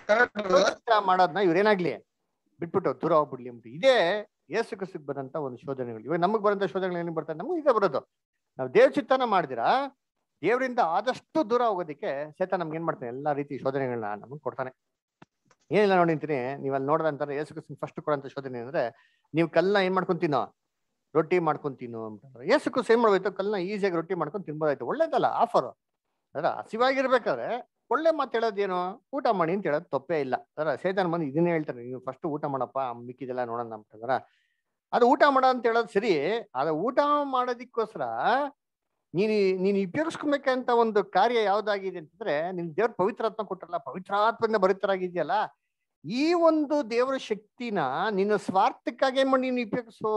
ಚಿತ್ರ ಮಾಡೋದನ್ನ ಇವ್ರೇನಾಗ್ಲಿ ಬಿಟ್ಬಿಟ್ಟು ದೂರ ಹೋಗ್ಬಿಡ್ಲಿ ಅಂತ ಇದೇ ಏಸು ಕುಸಿಗೆ ಬಂದಂತ ಒಂದು ಶೋಧನೆಗಳು ಇವಾಗ ನಮಗ್ ಬರಂತ ಶೋಧನೆಗಳು ಏನಿಗೆ ಬರ್ತಾರೆ ನಮ್ಗೆ ಇದೇ ಬರೋದು ನಾವು ದೇವ್ ಚಿತ್ತನ ಮಾಡಿದಿರಾ ದೇವರಿಂದ ಆದಷ್ಟು ದೂರ ಹೋಗೋದಕ್ಕೆ ಸೇತ ನಮ್ಗೆ ಏನ್ ಮಾಡ್ತಾನೆ ಎಲ್ಲಾ ರೀತಿ ಶೋಧನೆಗಳನ್ನ ನಮಗೆ ಕೊಡ್ತಾನೆ ಏನಿಲ್ಲ ನೋಡಿ ಅಂತೀನಿ ನೀವು ಅಲ್ಲಿ ನೋಡ್ದಂತಾರೆ ಯೇಸು ಕ್ರಿಸ್ತನ್ ಫಸ್ಟ್ ಕೊಡಂತ ಶೋಧನೆ ಅಂದ್ರೆ ನೀವು ಕಲ್ಲನ್ನ ಏನ್ ಮಾಡ್ಕೊಂತೀನೋ ರೊಟ್ಟಿ ಮಾಡ್ಕೊಂತೀನೋ ಅಂತಂದ್ರೆ ಯೇಸು ಕ್ರಿಸ್ತ ಏನ್ ಮಾಡ್ಬೋಯ್ತು ಕಲ್ಲನ್ನ ಈಸಿಯಾಗಿ ರೊಟ್ಟಿ ಮಾಡ್ಕೊಂಡು ತಿನ್ಬೋದಾಯ್ತು ಒಳ್ಳೇದಲ್ಲ ಆಫರ್ ಅದ್ರ ಹಸಿವಾಗಿರ್ಬೇಕಾದ್ರೆ ಒಳ್ಳೆ ಮಾತು ಹೇಳೋದೇನು ಊಟ ಮಾಡಿ ಅಂತ ಹೇಳೋದು ತಪ್ಪೇ ಇಲ್ಲ ಅದರ ಸೇತನ್ ಬಂದು ಇದನ್ನೇ ಹೇಳ್ತಾರೆ ನೀವು ಫಸ್ಟ್ ಊಟ ಮಾಡಪ್ಪ ಮಿಕ್ಕಿದೆಲ್ಲ ನೋಡೋಣ ಅಂತಂದ್ರ ಅದು ಊಟ ಮಾಡ ಅಂತ ಹೇಳೋದು ಸರಿ ಅದು ಊಟ ಮಾಡೋದಿಕ್ಕೋಸ್ಕರ ನೀನು ನೀನು ಉಪಯೋಗಿಸ್ಕೊಬೇಕಂತ ಒಂದು ಕಾರ್ಯ ಯಾವ್ದಾಗಿದೆ ಅಂತಂದ್ರೆ ನಿನ್ ದೇವ್ರ ಪವಿತ್ರಾತ್ಮ ಕೊಟ್ಟರಲ್ಲ ಪವಿತ್ರಾತ್ಮದಿಂದ ಭರಿತರಾಗಿದ್ಯಲ್ಲ ಈ ಒಂದು ದೇವರ ಶಕ್ತಿನ ನಿನ್ನ ಸ್ವಾರ್ಥಕ್ಕಾಗಿ ಏನ್ ಮಾಡಿ ನೀನು ಉಪಯೋಗಿಸು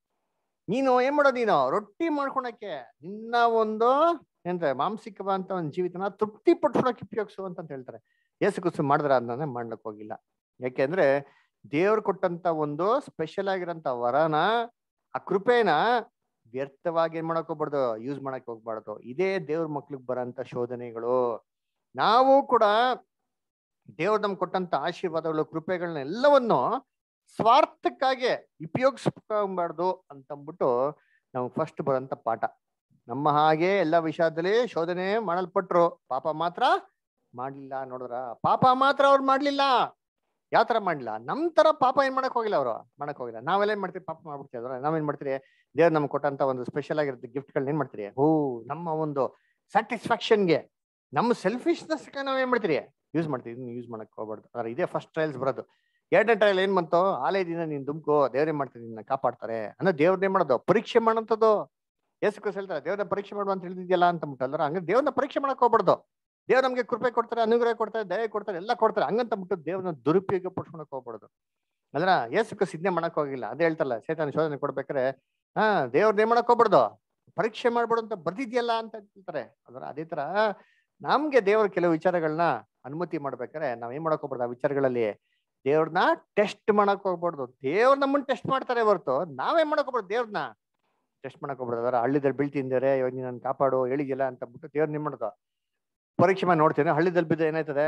ನೀನು ಏನ್ ಮಾಡೋದು ನೀನು ರೊಟ್ಟಿ ಮಾಡ್ಕೊಳಕ್ಕೆ ನಿನ್ನ ಒಂದು ಏನ್ರೆ ಮಾಂಸಿಕವಂತ ಒಂದು ಜೀವಿತನ ತೃಪ್ತಿ ಪಟ್ಕೊಳಕ್ಕೆ ಉಪಯೋಗಿಸು ಅಂತ ಹೇಳ್ತಾರೆ ಏಸು ಕುಸು ಮಾಡಿದ್ರ ಅದನ್ನ ಮಾಡ್ಲಕ್ ಹೋಗಿಲ್ಲ ಯಾಕೆಂದ್ರೆ ದೇವ್ರು ಕೊಟ್ಟಂತ ಒಂದು ಸ್ಪೆಷಲ್ ಆಗಿರೋಂತ ವರನ ಆ ಕೃಪೆನ ವ್ಯರ್ಥವಾಗಿ ಏನ್ ಮಾಡಕ್ ಹೋಗ್ಬಾರ್ದು ಯೂಸ್ ಮಾಡಕ್ ಹೋಗ್ಬಾರ್ದು ಇದೇ ದೇವ್ರ ಮಕ್ಳಿಗೆ ಬರೋಂತ ಶೋಧನೆಗಳು ನಾವು ಕೂಡ ದೇವ್ರ ನಮ್ಗೆ ಕೊಟ್ಟಂತ ಆಶೀರ್ವಾದಗಳು ಕೃಪೆಗಳನ್ನ ಎಲ್ಲವನ್ನು ಸ್ವಾರ್ಥಕ್ಕಾಗಿ ಉಪಯೋಗಿಸ್ಕೊಬಾರ್ದು ಅಂತಂದ್ಬಿಟ್ಟು ನಾವು ಫಸ್ಟ್ ಬರೋಂತ ಪಾಠ ನಮ್ಮ ಹಾಗೆ ಎಲ್ಲ ವಿಷಯದಲ್ಲಿ ಶೋಧನೆ ಮಾಡಲ್ಪಟ್ರು ಪಾಪ ಮಾತ್ರ ಮಾಡ್ಲಿಲ್ಲ ನೋಡಿದ್ರ ಪಾಪ ಮಾತ್ರ ಅವ್ರು ಮಾಡ್ಲಿಲ್ಲ ಯಾವ ತರ ಮಾಡ್ಲಿಲ್ಲ ನಮ್ ತರ ಪಾಪ ಏನ್ ಮಾಡಕ್ ಹೋಗಿಲ್ಲ ಅವರು ಮಾಡಕ್ ಹೋಗಿಲ್ಲ ನಾವೆಲ್ಲ ಏನ್ ಮಾಡ್ತೀವಿ ಪಾಪ ಮಾಡ್ಬಿಡ್ತೀವಿ ಅದ್ರ ನಾವೇನ್ ಮಾಡ್ತೀರಿ ದೇವ್ರು ನಮ್ಗೆ ಕೊಟ್ಟಂತ ಒಂದು ಸ್ಪೆಷಲ್ ಆಗಿರುತ್ತೆ ಗಿಫ್ಟ್ಗಳನ್ನ ಏನ್ ಮಾಡ್ತೀರಿ ಓ ನಮ್ಮ ಒಂದು ಸ್ಯಾಟಿಸ್ಫ್ಯಾಕ್ಷನ್ಗೆ ನಮ್ಮ ಸೆಲ್ಫಿಶ್ನೆಸ್ ನಾವ್ ಏನ್ ಮಾಡ್ತೀರಿ ಯೂಸ್ ಮಾಡ್ತೀವಿ ಇದನ್ನ ಯೂಸ್ ಮಾಡಕ್ ಹೋಗ್ಬಾರ್ದು ಅದ್ರ ಇದೇ ಫಸ್ಟ್ ಟ್ರಯಲ್ಸ್ ಬರೋದು ಎರಡನೇ ಟ್ರಯಲ್ ಏನ್ ಬಂತು ಆಲಯದಿಂದ ನೀನ್ ದುಮ್ಕೋ ದೇವ್ರೇ ಮಾಡ್ತೀನಿ ನಿನ್ನ ಕಾಪಾಡ್ತಾರೆ ಅಂದ್ರೆ ದೇವ್ರನ್ನೇ ಮಾಡೋದು ಪರೀಕ್ಷೆ ಮಾಡೋಂಥದ್ದು ಏಸು ಕ್ರಿಸ್ತ ಹೇಳ್ತಾರೆ ದೇವ್ರನ್ನ ಪರೀಕ್ಷೆ ಮಾಡುವ ಅಂತ ಹೇಳಿದ್ಯಲ್ಲ ಅಂತ ಅಂದ್ಬಿಟ್ಟಲ್ಲ ಹಂಗ ದೇವ್ರನ್ನ ಪರೀಕ್ಷೆ ಮಾಡಕ್ ಹೋಗ್ಬಾರ್ದು ದೇವ್ರ ನಮ್ಗೆ ಕೃಪೆ ಕೊಡ್ತಾರೆ ಅನುಗ್ರಹ ಕೊಡ್ತಾರೆ ದಯ ಕೊಡ್ತಾರೆ ಎಲ್ಲ ಕೊಡ್ತಾರೆ ಹಂಗಂತ ಬಿಟ್ಟು ದೇವ್ರನ್ನ ದುರುಪಯೋಗ ಪಡ್ಸ್ಕೊಳಕ್ ಹೋಗ್ಬಾರ್ದು ಅಂದ್ರ ಏಸು ಕ್ರಿಸ್ತ ಇದನ್ನೇ ಮಾಡಕ್ ಹೋಗಿಲ್ಲ ಅದೇ ಹೇಳ್ತಾರಲ್ಲ ಸೇತಾನ ಶೋಧನೆ ಕೊಡ್ಬೇಕಾರೆ ಹಾ ದೇವ್ರನ್ನ ಏನ್ ಮಾಡಕ್ ಹೋಗ್ಬಾರ್ದು ಪರೀಕ್ಷೆ ಮಾಡ್ಬೇಡು ಅಂತ ಬರ್ದಿದ್ಯಲ್ಲ ಅಂತ ಹೇಳ್ತಾರೆ ಅದರ ಅದೇ ತರ ನಮ್ಗೆ ದೇವ್ರ ಕೆಲವು ವಿಚಾರಗಳನ್ನ ಅನುಮತಿ ಮಾಡ್ಬೇಕಾರೆ ನಾವ್ ಏನ್ ಮಾಡಕ್ ಹೋಗ್ಬಾರ್ದು ಆ ವಿಚಾರಗಳಲ್ಲಿ ದೇವ್ರನ್ನ ಟೆಸ್ಟ್ ಮಾಡಕ್ ಹೋಗ್ಬಾರ್ದು ದೇವ್ರ ನಮ್ಮನ್ನ ಟೆಸ್ಟ್ ಮಾಡ್ತಾರೆ ಹೊರತು ನಾವೇನ್ ಮಾಡಕ್ ಹೋಗ್ಬಾರ್ದು ದೇವ್ರನ್ನ ಟೆಸ್ಟ್ ಮಾಡಕ್ ಹೋಗ್ಬಾರ್ದು ಅದರ ಹಳ್ಳಿದಲ್ಲಿ ಬೀಳ್ತಿದ್ದಾರೆ ಇವಾಗ ನೀನ್ ನನ್ ಕಾಪಾಡು ಹೇಳಿದ್ಯಲ್ಲ ಅಂತ ಬಿಟ್ಟು ದೇವ್ರ ಏನ್ ಮಾಡೋದು ಪರೀಕ್ಷೆ ಮಾಡಿ ನೋಡ್ತೇನೆ ಹಳ್ಳಿದಲ್ಲಿ ಬಿದ್ದು ಏನಾಯ್ತದೆ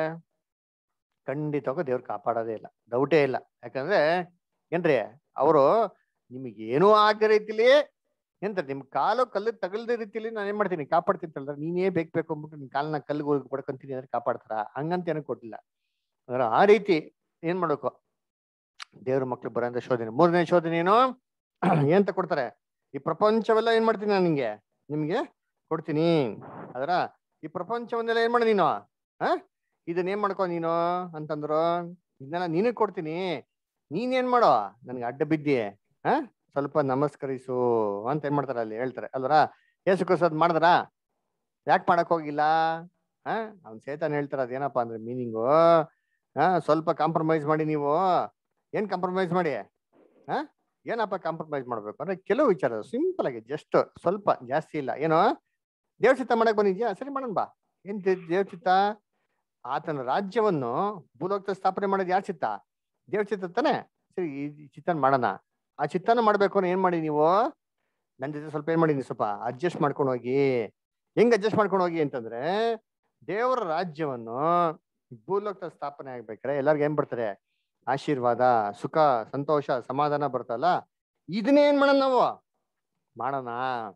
ಖಂಡಿತವಾಗೂ ದೇವ್ರು ಕಾಪಾಡೋದೇ ಇಲ್ಲ ಡೌಟೇ ಇಲ್ಲ ಯಾಕಂದ್ರೆ ಏನ್ರಿ ಅವರು ನಿಮಗೆ ಏನೂ ಆಗದ ರೀತಿಲಿ ಎಂತ ನಿಮ್ ಕಾಲು ಕಲ್ಲು ತಗಲ್ದ ರೀತಿಲಿ ನಾನು ಏನ್ ಮಾಡ್ತೀನಿ ಕಾಪಾಡ್ತೀನಿ ಅಂತ ಹೇಳಿದ್ರೆ ನೀನೇ ಬೇಕು ಬೇಕು ಅಂದ್ಬಿಟ್ಟು ನಿನ್ ಕಾಲ್ನ ಕಲ್ಲು ಹೋಗಿ ಪಡ್ಕೊಂತೀನಿ ಅಂದ್ರೆ ಕಾಪಾಡ್ತಾರ ಹಂಗಂತ ಏನೂ ಕೊಟ್ಟಿಲ್ಲ ಅಂದ್ರೆ ಆ ರೀತಿ ಏನ್ ಮಾಡ್ಬೇಕು ದೇವ್ರ ಮಕ್ಳು ಬರೋಂಥ ಶೋಧನೆ ಮೂರನೇ ಶೋಧನೆ ಏನು ಏನ್ ಕೊಡ್ತಾರೆ ಈ ಪ್ರಪಂಚವೆಲ್ಲ ಏನ್ ಮಾಡ್ತೀನಿ ನಾನು ನಿಂಗೆ ನಿಮ್ಗೆ ಕೊಡ್ತೀನಿ ಅದರ ಈ ಪ್ರಪಂಚವನ್ನೆಲ್ಲ ಏನ್ ಮಾಡ ನೀನು ಹ ಇದನ್ನ ಏನ್ ಮಾಡ್ಕೊ ನೀನು ಅಂತಂದ್ರು ಇದನ್ನೆಲ್ಲ ನಿನಗ್ ಕೊಡ್ತೀನಿ ನೀನ್ ಏನ್ ಮಾಡೋ ನನ್ಗೆ ಅಡ್ಡ ಬಿದ್ದಿ ಹ ಸ್ವಲ್ಪ ನಮಸ್ಕರಿಸು ಅಂತ ಏನ್ ಮಾಡ್ತಾರೆ ಅಲ್ಲಿ ಹೇಳ್ತಾರೆ ಅಲ್ವರ ಏಸು ಅದ್ ಮಾಡಿದ್ರ ಯಾಕೆ ಮಾಡಕ್ ಹೋಗಿಲ್ಲ ಹ ಅವ್ನ್ ಸೇತಾನ್ ಹೇಳ್ತಾರ ಅದೇನಪ್ಪಾ ಅಂದ್ರೆ ಮೀನಿಂಗು ಹ ಸ್ವಲ್ಪ ಕಾಂಪ್ರಮೈಸ್ ಮಾಡಿ ನೀವು ಏನ್ ಕಾಂಪ್ರಮೈಸ್ ಮಾಡಿ ಹ ಏನಪ್ಪ ಕಾಂಪ್ರಮೈಸ್ ಮಾಡ್ಬೇಕು ಅಂದ್ರೆ ಕೆಲವು ವಿಚಾರ ಸಿಂಪಲ್ ಆಗಿ ಜಸ್ಟ್ ಸ್ವಲ್ಪ ಜಾಸ್ತಿ ಇಲ್ಲ ಏನೋ ದೇವ್ರ ಚಿತ್ತ ಮಾಡಕ್ ಬಂದಿದ್ಯಾ ಸರಿ ಮಾಡೋಣ ಬಾ ಏನ್ ದೇ- ದೇವ್ರ ಚಿತ್ತ ಆತನ ರಾಜ್ಯವನ್ನು ಭೂಲೋಕದ ಸ್ಥಾಪನೆ ಮಾಡೋದು ಯಾರ ಚಿತ್ತ ದೇವ್ರ ಚಿತ್ತ ತಾನೆ ಸರಿ ಈ ಚಿತ್ತನ ಮಾಡೋಣ ಆ ಚಿತ್ತನ ಮಾಡ್ಬೇಕು ಅಂದ್ರೆ ಏನ್ ಮಾಡಿ ನೀವು ನನ್ ಜೊತೆ ಸ್ವಲ್ಪ ಏನ್ ಮಾಡಿ ನೀವು ಸ್ವಲ್ಪ ಅಡ್ಜಸ್ಟ್ ಮಾಡ್ಕೊಂಡು ಹೋಗಿ ಹೆಂಗ್ ಅಡ್ಜಸ್ಟ್ ಮಾಡ್ಕೊಂಡು ಹೋಗಿ ಅಂತಂದ್ರೆ ದೇವರ ರಾಜ್ಯವನ್ನು ಭೂಲೋಕದ ಸ್ಥಾಪನೆ ಆಗ್ಬೇಕಾರೆ ಎಲ್ಲರಿಗೂ ಏನ್ ಬರ್ತಾರೆ ಆಶೀರ್ವಾದ ಸುಖ ಸಂತೋಷ ಸಮಾಧಾನ ಬರ್ತಲ್ಲ ಇದನ್ನ ಏನ್ ಮಾಡೋಣ ನಾವು ಮಾಡೋಣ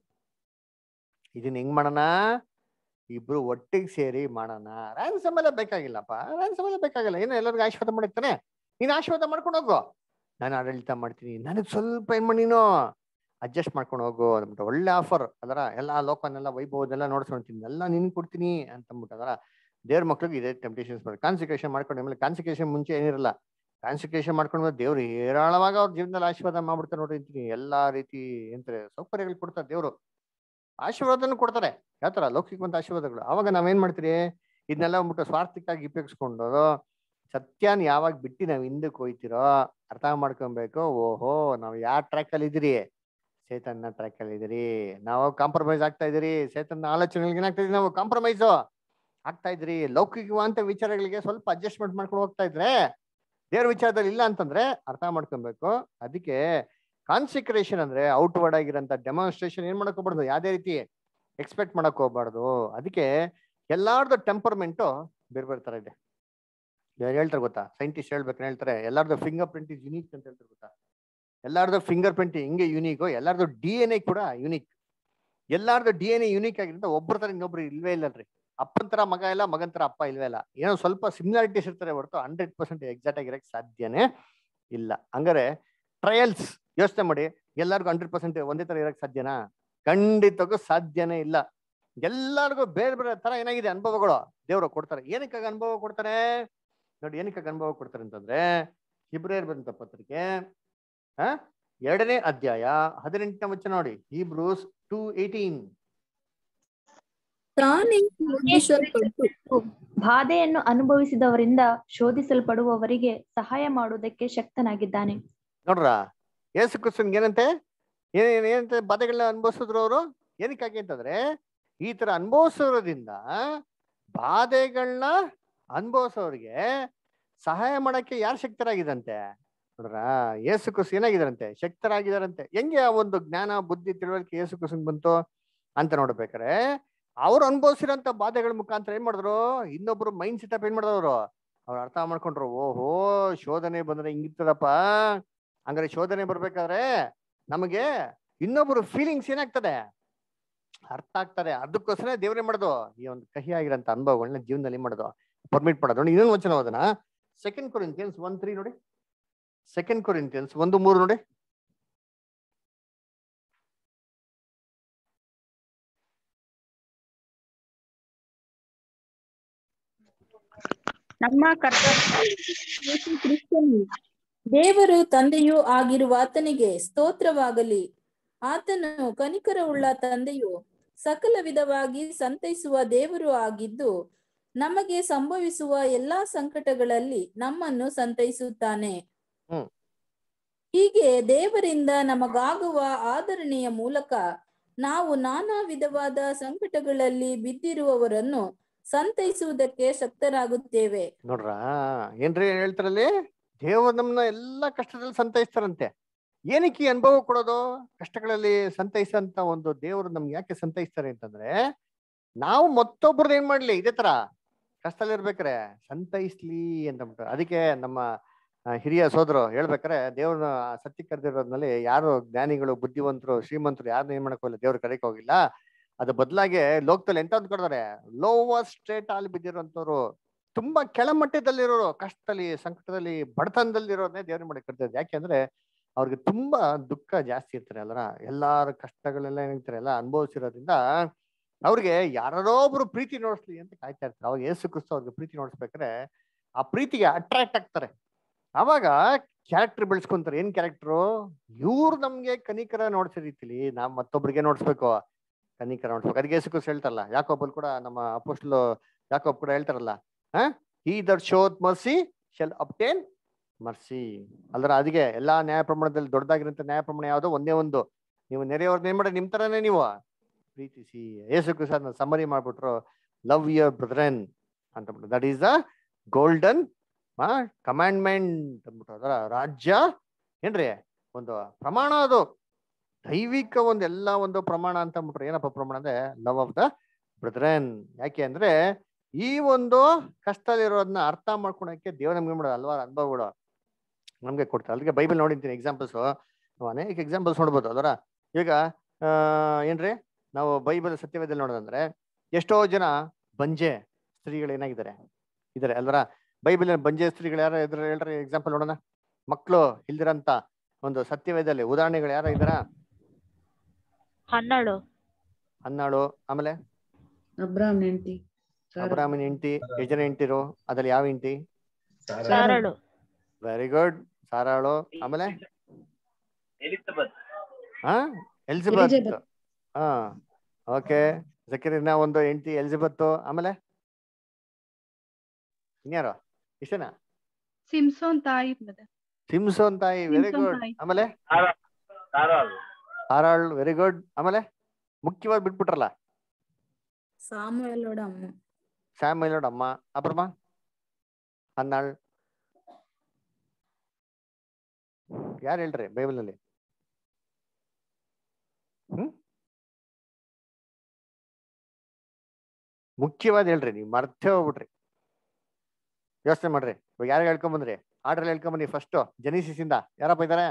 ಇದನ್ನ ಹೆಂಗ್ ಮಾಡೋಣ ಇಬ್ರು ಒಟ್ಟಿಗೆ ಸೇರಿ ಮಾಡೋಣ ರ್ಯಾನ್ಸಮ್ ಎಲ್ಲ ಬೇಕಾಗಿಲ್ಲಪ್ಪ ರ್ಯಾನ್ಸಮ್ ಎಲ್ಲ ಬೇಕಾಗಿಲ್ಲ ಏನೋ ಎಲ್ಲರಿಗೂ ಆಶೀರ್ವಾದ ಮಾಡಿರ್ತಾನೆ ನೀನ್ ಆಶೀರ್ವಾದ ಮಾಡ್ಕೊಂಡು ಹೋಗು ನಾನು ಆಡಳಿತ ಮಾಡ್ತೀನಿ ನನಗ್ ಸ್ವಲ್ಪ ಏನ್ ಮಾಡಿ ನೀನು ಅಡ್ಜಸ್ಟ್ ಮಾಡ್ಕೊಂಡು ಹೋಗು ಅಂದ್ಬಿಟ್ಟು ಒಳ್ಳೆ ಆಫರ್ ಅದರ ಎಲ್ಲಾ ಲೋಕನೆಲ್ಲ ವೈಭವದೆಲ್ಲ ನೋಡ್ಸ್ಕೊಂತೀನಿ ಎಲ್ಲ ನಿನ್ ಕೊಡ್ತೀನಿ ಅಂತ ಅಂದ್ಬಿಟ್ಟು ಅದರ ದೇವ್ರ ಮಕ್ಳಿಗೆ ಇದೇ ಟೆಂಪ್ಟೇಷನ್ಸ್ ಬರುತ್ತೆ ಕಾನ್ಸಿಕ್ರೇಷನ್ ಮಾಡ್ಕೊಂಡು ಆಮೇಲೆ ಕಾನ್ಸಿಕ್ರೇಷನ್ ಮುಂಚೆ ಏನಿರಲ್ಲ ಕಾನ್ಸಿಕ್ರೇಷನ್ ಮಾಡ್ಕೊಂಡು ದೇವ್ರು ಹೇರಾಳವಾಗ ಅವ್ರ ಜೀವನದಲ್ಲಿ ಆಶೀರ್ವಾದ ಮಾಡ್ಬಿಡ್ತಾರೆ ನೋಡಿ ಅಂತೀನಿ ಎಲ್ಲಾ ರೀತಿ ಎಂತಾರೆ ಸೌಕರ್ಯಗಳು ಕೊಡ್ತಾರೆ ದೇವ್ರು ಆಶೀರ್ವಾದನೂ ಕೊಡ್ತಾರೆ ಯಾವ್ತರ ಲೌಕಿಕವಂತ ಆಶೀರ್ವಾದಗಳು ಅವಾಗ ನಾವೇನ್ ಮಾಡ್ತೀರಿ ಇದನ್ನೆಲ್ಲ ಅಂದ್ಬಿಟ್ಟು ಸ್ವಾರ್ಥಕ್ಕಾಗಿ ಉಪಯೋಗಿಸ್ಕೊಂಡು ಸತ್ಯನ ಯಾವಾಗ ಬಿಟ್ಟು ನಾವ್ ಹಿಂದಕ್ಕೆ ಹೋಯ್ತಿರೋ ಅರ್ಥ ಮಾಡ್ಕೊಬೇಕು ಓಹೋ ನಾವ್ ಯಾವ ಟ್ರ್ಯಾಕ್ ಅಲ್ಲಿ ಇದೀರಿ ಸೇತನ್ನ ಟ್ರ್ಯಾಕ್ ಅಲ್ಲಿ ಇದೀರಿ ನಾವು ಕಾಂಪ್ರಮೈಸ್ ಆಗ್ತಾ ಇದೀರಿ ಸೇತನ್ನ ಆಲೋಚನೆಗಳಿಗೆ ಏನಾಗ್ತಾ ಇದೀರಿ ನಾವು ಕಾಂಪ್ರಮೈಸ್ ಆಗ್ತಾ ಇದ್ರಿ ಲೌಕಿಕವಂತ ವಿಚಾರಗಳಿಗೆ ಸ್ವಲ್ಪ ಅಡ್ಜಸ್ಟ್ಮೆಂಟ್ ಮಾಡ್ಕೊಂಡು ಹೋಗ್ತಾ ಇದ್ರೆ ದೇವ್ರ ವಿಚಾರದಲ್ಲಿ ಇಲ್ಲ ಅಂತಂದ್ರೆ ಅರ್ಥ ಮಾಡ್ಕೊಬೇಕು ಅದಕ್ಕೆ ಕಾನ್ಸಿಕ್ರೇಷನ್ ಅಂದ್ರೆ ಔಟ್ವರ್ಡ್ ಆಗಿರೋಂಥ ಡೆಮಾನ್ಸ್ಟ್ರೇಷನ್ ಏನ್ ಮಾಡಕ್ ಹೋಗ್ಬಾರ್ದು ಯಾವ್ದೇ ರೀತಿ ಎಕ್ಸ್ಪೆಕ್ಟ್ ಮಾಡಕ್ ಹೋಗ್ಬಾರ್ದು ಅದಕ್ಕೆ ಎಲ್ಲಾರ್ದು ಟೆಂಪರ್ಮೆಂಟು ಬೇರೆ ಬೇರೆ ತರ ಇದೆ ಯಾರು ಹೇಳ್ತಾರೆ ಗೊತ್ತಾ ಸೈಂಟಿಸ್ಟ್ ಹೇಳ್ಬೇಕು ಹೇಳ್ತಾರೆ ಎಲ್ಲಾರ್ದು ಫಿಂಗರ್ ಪ್ರಿಂಟ್ ಇಸ್ ಯುನೀಕ್ ಅಂತ ಹೇಳ್ತಾರೆ ಗೊತ್ತಾ ಎಲ್ಲಾರ್ದು ಫಿಂಗರ್ ಪ್ರಿಂಟ್ ಹಿಂಗೆ ಯುನೀಕು ಎಲ್ಲಾರ್ದು ಡಿ ಎನ್ ಎ ಕೂಡ ಯುನೀಕ್ ಎಲ್ಲಾರ್ದು ಡಿ ಎನ್ ಎ ಯುನೀಕ್ ಆಗಿರುತ್ತೆ ಒಬ್ಬರ ತರ ಇನ್ನೊಬ್ರು ಇಲ್ವೇ ಇಲ್ಲಲ್ರಿ ಅಪ್ಪನ ತರ ಮಗ ಇಲ್ಲ ಮಗನ ತರ ಅಪ್ಪ ಇಲ್ವೇ ಇಲ್ಲ ಏನೋ ಸ್ವಲ್ಪ ಸಿಮಿಲಾರಿಟೀಸ್ ಇರ್ತಾರೆ ಹೊರತು ಹಂಡ್ರೆಡ್ ಪರ್ಸೆಂಟ್ ಎಕ್ಸಾಕ್ಟ್ ಆಗಿರಕ್ಕೆ ಸಾಧ್ಯನೇ ಇಲ್ಲ ಹಂಗಾರೆ ಟ್ರಯಲ್ಸ್ ಯೋಚನೆ ಮಾಡಿ ಎಲ್ಲರಿಗೂ ಹಂಡ್ರೆಡ್ ಪರ್ಸೆಂಟ್ ಒಂದೇ ತರ ಇರಕ್ ಸಾಧ್ಯನಾ ಖಂಡಿತಕ್ಕೂ ಸಾಧ್ಯನೇ ಇಲ್ಲ ಎಲ್ಲರಿಗೂ ಬೇರೆ ಬೇರೆ ತರ ಏನಾಗಿದೆ ಅನುಭವಗಳು ದೇವರು ಕೊಡ್ತಾರೆ ಏನಕ್ಕಾಗಿ ಅನುಭವ ಕೊಡ್ತಾರೆ ನೋಡಿ ಏನಕ್ಕಾಗಿ ಅನುಭವ ಕೊಡ್ತಾರೆ ಅಂತಂದ್ರೆ ಇಬ್ರೇರ್ ಬಂತ ಪತ್ರಿಕೆ ಹ ಎರಡನೇ ಅಧ್ಯಾಯ ಹದಿನೆಂಟನೇ ವಚನ ನೋಡಿ ಹೀಬ್ರೂಸ್ ಟೂ ಏಯ್ಟೀನ್ ತಾನೇ ಮುದ್ರಿಸಲ್ಪಟ್ಟು ಬಾಧೆಯನ್ನು ಅನುಭವಿಸಿದವರಿಂದ ಶೋಧಿಸಲ್ಪಡುವವರಿಗೆ ಸಹಾಯ ಮಾಡುವುದಕ್ಕೆ ಶಕ್ತನಾಗಿದ್ದಾನೆ ನೋಡ್ರ ಯೇಸು ಕ್ರಿಸ್ತನ್ಗೆ ಏನಂತೆ ಏನ್ ಏನಂತೆ ಬಾಧೆಗಳನ್ನ ಅನುಭವಿಸಿದ್ರು ಅವರು ಏನಕ್ಕಾಗಿ ಅಂತಂದ್ರೆ ಈ ತರ ಅನುಭವಿಸೋದ್ರಿಂದ ಬಾಧೆಗಳನ್ನ ಅನುಭವಿಸೋರಿಗೆ ಸಹಾಯ ಮಾಡಕ್ಕೆ ಯಾರು ಶಕ್ತರಾಗಿದಂತೆ ನೋಡ್ರ ಯೇಸು ಕ್ರಿಸ್ತ ಏನಾಗಿದಾರಂತೆ ಶಕ್ತರಾಗಿದಾರಂತೆ ಹೆಂಗೆ ಆ ಒಂದು ಜ್ಞಾನ ಬುದ್ಧಿ ತಿಳುವಳಿಕೆ ಯೇಸು ಕ್ರಿಸ್ತನ್ ಬಂತು ಅಂತ ನೋಡ್ಬೇಕಾರೆ ಅವ್ರು ಅನುಭವಿಸಿರೋಂಥ ಬಾಧೆಗಳ ಮುಖಾಂತರ ಏನ್ ಮಾಡಿದ್ರು ಇನ್ನೊಬ್ರು ಮೈಂಡ್ ಸೆಟಪ್ ಏನ್ ಮಾಡಿದವರು ಅವ್ರು ಅರ್ಥ ಮಾಡ್ಕೊಂಡ್ರು ಓಹೋ ಶೋಧನೆ ಬಂದ್ರೆ ಹಿಂಗಿರ್ತದಪ್ಪ ಹಂಗಾರೆ ಶೋಧನೆ ಬರ್ಬೇಕಾದ್ರೆ ನಮಗೆ ಇನ್ನೊಬ್ರು ಫೀಲಿಂಗ್ಸ್ ಏನಾಗ್ತದೆ ಅರ್ಥ ಆಗ್ತಾರೆ ಅದಕ್ಕೋಸ್ಕರ ದೇವ್ರೇ ಮಾಡೋದು ಈ ಒಂದು ಕಹಿ ಆಗಿರೋಂಥ ಅನುಭವಗಳನ್ನ ಜೀವನದಲ್ಲಿ ಮಾಡೋದು ಪರ್ಮಿಟ್ ಮಾಡೋದು ನೋಡಿ ಇನ್ನೊಂದು ವಚನ ಹೋದನ ಸೆಕೆಂಡ್ ಕೊರಿಂತಿಯನ್ಸ್ ಒನ್ ತ್ರೀ ನೋಡಿ ಸೆಕೆಂಡ್ ಕೊರಿಂತಿಯನ್ಸ್ ಒಂದು ಮೂರು ನೋಡಿ ನಮ್ಮ ಕರ್ತವ್ಯ ಯೇಸು ಕ್ರಿಸ್ತನು ದೇವರು ತಂದೆಯೂ ಆಗಿರುವ ಆತನಿಗೆ ಸ್ತೋತ್ರವಾಗಲಿ ಆತನು ಕನಿಕರವುಳ್ಳ ತಂದೆಯು ಸಕಲ ವಿಧವಾಗಿ ಸಂತೈಸುವ ದೇವರು ಆಗಿದ್ದು ನಮಗೆ ಸಂಭವಿಸುವ ಎಲ್ಲಾ ಸಂಕಟಗಳಲ್ಲಿ ನಮ್ಮನ್ನು ಸಂತೈಸುತ್ತಾನೆ ಹ್ಮ್. ಹೀಗೆ ದೇವರಿಂದ ನಮಗಾಗುವ ಆದರಣೆಯ ಮೂಲಕ ನಾವು ನಾನಾ ವಿಧವಾದ ಸಂಕಟಗಳಲ್ಲಿ ಬಿದ್ದಿರುವವರನ್ನು ಸಂತೈಸುವುದಕ್ಕೆ ಶಕ್ತರಾಗುತ್ತೇವೆ ನೋಡ್ರ ಏನ್ರಿ ಹೇಳ್ತಾರಲ್ಲಿ ದೇವರು ನಮ್ಮನ್ನ ಎಲ್ಲಾ ಕಷ್ಟದಲ್ಲಿ ಸಂತೈಸ್ತಾರಂತೆ ಏನಕ್ಕೆ ಈ ಅನುಭವ ಕೊಡೋದು ಕಷ್ಟಗಳಲ್ಲಿ ಸಂತೈಸಂತ ಒಂದು ದೇವರು ನಮ್ಗೆ ಯಾಕೆ ಸಂತೈಸ್ತಾರೆ ಅಂತಂದ್ರೆ ನಾವು ಮತ್ತೊಬ್ರದ್ದು ಏನ್ ಮಾಡ್ಲಿ ಇದೇ ತರ ಕಷ್ಟದಲ್ಲಿ ಇರ್ಬೇಕಾರೆ ಸಂತೈಸ್ಲಿ ಅಂತ ಅಂದ್ಬಿಟ್ಟು ಅದಕ್ಕೆ ನಮ್ಮ ಆ, ಹಿರಿಯ ಸೋದರು ಹೇಳ್ಬೇಕಾರೆ ದೇವ್ರನ್ನ ಸತ್ಯ ಕರೆದಿರೋದ್ರಲ್ಲಿ ಯಾರು ಜ್ಞಾನಿಗಳು ಬುದ್ಧಿವಂತರು ಶ್ರೀಮಂತರು ಯಾರನ್ನ ಏನ್ ಮಾಡಕ್ ಹೋಗಿಲ್ಲ ದೇವ್ರ ಕರೆಯಕ್ ಹೋಗಿಲ್ಲ ಅದು ಬದಲಾಗಿ ಲೋಕದಲ್ಲಿ ಎಂತ ಅಂದ್ಕೊಡ್ತಾರೆ ಲೋವರ್ ಸ್ಟೇಟ್ ಅಲ್ಲಿ ಬಿದ್ದಿರೋಂಥವ್ರು ತುಂಬಾ ಕೆಳಮಟ್ಟದಲ್ಲಿರೋರು ಕಷ್ಟದಲ್ಲಿ ಸಂಕಟದಲ್ಲಿ ಬಡತನದಲ್ಲಿರೋದೇ ದೇವ್ರ ಮಾಡಿ ಕರ್ತಾರೆ ಯಾಕೆಂದ್ರೆ ಅವ್ರಿಗೆ ತುಂಬಾ ದುಃಖ ಜಾಸ್ತಿ ಇರ್ತಾರೆ ಅಲ್ಲರ ಎಲ್ಲಾರ ಕಷ್ಟಗಳೆಲ್ಲ ಏನಿರ್ತಾರೆ ಎಲ್ಲ ಅನುಭವಿಸಿರೋದ್ರಿಂದ ಅವ್ರಿಗೆ ಯಾರೋ ಒಬ್ರು ಪ್ರೀತಿ ನೋಡಿಸ್ಲಿ ಅಂತ ಕಾಯ್ತಾ ಇರ್ತಾರೆ ಅವಾಗ ಏಸು ಕ್ರಿಸ್ತ ಅವ್ರಿಗೆ ಪ್ರೀತಿ ನೋಡಿಸ್ಬೇಕಾದ್ರೆ ಆ ಪ್ರೀತಿಗೆ ಅಟ್ರಾಕ್ಟ್ ಆಗ್ತಾರೆ ಅವಾಗ ಕ್ಯಾರೆಕ್ಟರ್ ಬೆಳೆಸ್ಕೊಂತಾರೆ ಏನ್ ಕ್ಯಾರೆಕ್ಟರು ಇವ್ರು ನಮ್ಗೆ ಕನಿಕರ ನೋಡ್ಸೋ ರೀತಿಲಿ ನಾವ್ ಮತ್ತೊಬ್ರಿಗೆ ನೋಡ್ಸ್ಬೇಕು ಕನಿಕರ ನೋಡ್ಸ್ಬೇಕು ಅದಕ್ಕೆ ಏಸು ಕ್ರಿಸ್ತ ಹೇಳ್ತಾರಲ್ಲ ಯಾಕೊಬ್ಬಲ್ ಕೂಡ ನಮ್ಮ ಅಪೋಸ್ಟ್ಲು ಯಾಕೊಬ್ ಕೂಡ ಹೇಳ್ತಾರಲ್ಲ ಹ ಈ they shall mercy shall obtain mercy ಅಲ್ದ್ರ ಅದಕ್ಕೆ ಎಲ್ಲಾ ನ್ಯಾಯ ಪ್ರಮಾಣದಲ್ಲಿ ದೊಡ್ಡದಾಗಿರೋಂಥ ನ್ಯಾಯ ಪ್ರಮಾಣ ಯಾವ್ದೋ ಒಂದೇ ಒಂದು ನೀವು ನೆರೆಯವ್ರನ್ನ ಏನ್ ಮಾಡಿ ನಿಮ್ ತರನೇ ನೀವು ಪ್ರೀತಿಸಿ ಯೇಸು ಕ್ರಿಸ್ತ ಸಮರಿ ಮಾಡ್ಬಿಟ್ರು ಲವ್ ಯುವರ್ ಬ್ರದರನ್ ಅಂತ that is the golden commandment ಅಂದ್ಬಿಟ್ಟು ಅದರ ರಾಜ್ಯ ಏನ್ರಿ ಒಂದು ಪ್ರಮಾಣ ಅದು ದೈವಿಕ ಒಂದು ಎಲ್ಲ ಒಂದು ಪ್ರಮಾಣ ಅಂತ ಅಂದ್ಬಿಟ್ರೆ ಏನಪ್ಪ ಪ್ರಮಾಣ ಅಂದ್ರೆ ಲವ್ ಆಫ್ ದ ಬ್ರದರನ್ ಯಾಕೆ ಅಂದ್ರೆ ಈ ಒಂದು ಕಷ್ಟದಲ್ಲಿರೋದನ್ನ ಅರ್ಥ ಮಾಡ್ಕೊಳಕ್ಕೆ ದೇವ್ರ ನಮ್ಗೆ ಮಾಡೋದು ಹಲವಾರು ಅನುಭವಗಳು ನಮ್ಗೆ ಕೊಡ್ತಾರೆ ಅದಕ್ಕೆ ಬೈಬಲ್ ನೋಡಿರ್ತೀನಿ ಎಕ್ಸಾಂಪಲ್ಸ್ ನಾವು ಅನೇಕ ಎಕ್ಸಾಂಪಲ್ಸ್ ನೋಡ್ಬೋದು ಅದರ ಈಗ ಆ, ಏನ್ರಿ ನಾವು ಬೈಬಲ್ ಸತ್ಯವೇದಲ್ಲಿ ನೋಡೋದಂದ್ರೆ ಎಷ್ಟೋ ಜನ ಬಂಜೆ ಸ್ತ್ರೀಗಳು ಏನಾಗಿದ್ದಾರೆ ಇದಾರೆ ಅಲ್ವರ ಬೈಬಲ್ ಬಂಜೆ ಸ್ತ್ರೀಗಳು ಯಾರು ಇದ್ರ ಹೇಳ್ರಿ ಎಕ್ಸಾಂಪಲ್ ನೋಡೋಣ ಮಕ್ಕಳು ಇಲ್ದಿರಂತ ಒಂದು ಸತ್ಯವೇದಲ್ಲಿ ಉದಾಹರಣೆಗಳು ಯಾರು ಇದಾರ ಹನ್ನೆರಡು ಹನ್ನಾಳು ಆಮೇಲೆ ಅಬ್ರಾಮ್ ಹೆಂಡತಿ ಅಬ್ರಾಹ್ಮನ್ ಹೆಂಡತಿ ಯಜನ ಹೆಂಡತಿರು ಅದ್ರಲ್ಲಿ ಯಾವ ಹೆಂಡತಿ ಸಾರಳು ವೆರಿ ಗುಡ್ ಸಾರಾಳು ಆಮೇಲೆ ಹಾ ಎಲಿಜಬೆತ್ ಎಲಿಜಬೆತ್. ಹಾ ಓಕೆ ಜಕೀರಿನ ಒಂದು ಹೆಂಡತಿ ಎಲಿಜಬೆತ್ ಆಮೇಲೆ ಇನ್ಯಾರು ಇಷ್ಟೇನಾ ಸಿಮ್ಸೋನ್ ತಾಯಿ ಬ್ರದರ್ ಸಿಮ್ಸೋನ್ ತಾಯಿ ವೆರಿ ಸಿಮ್ಸೋನ್ ಗುಡ್ ತಾಯಿ. ಆಮೇಲೆ ಹಾರಾಳ್ ವೆರಿ ಗುಡ್ ಆಮೇಲೆ ಮುಖ್ಯವಾಗಿ ಬಿಟ್ಬಿಟ್ರಲ್ಲ ಸಾಮುವೇಲೋಡ ಅಮ್ಮ ಸ್ಯಾಮೈಲೋಡ್ ಅಮ್ಮ ಅಪ್ರಮ ಹನ್ನಾಳ್ ಯಾರು ಹೇಳ್ರಿ ಬೈಬಲ್ ನಲ್ಲಿ ಹ್ಮ್ ಮುಖ್ಯವಾದ ಹೇಳ್ರಿ ನೀವು ಮರ್ತೇ ಹೋಗ್ಬಿಟ್ರಿ ಯೋಚನೆ ಮಾಡ್ರಿ ಇವಾಗ ಯಾರು ಹೇಳ್ಕೊಂಬಂದ್ರಿ ಆರ್ಡರ್ ಹೇಳ್ಕೊಂಬನ್ನಿ ಫಸ್ಟ್ ಜೆನಿಸಿಸ್ ಇಂದ ಯಾರಪ್ಪ ಇದಾರೆ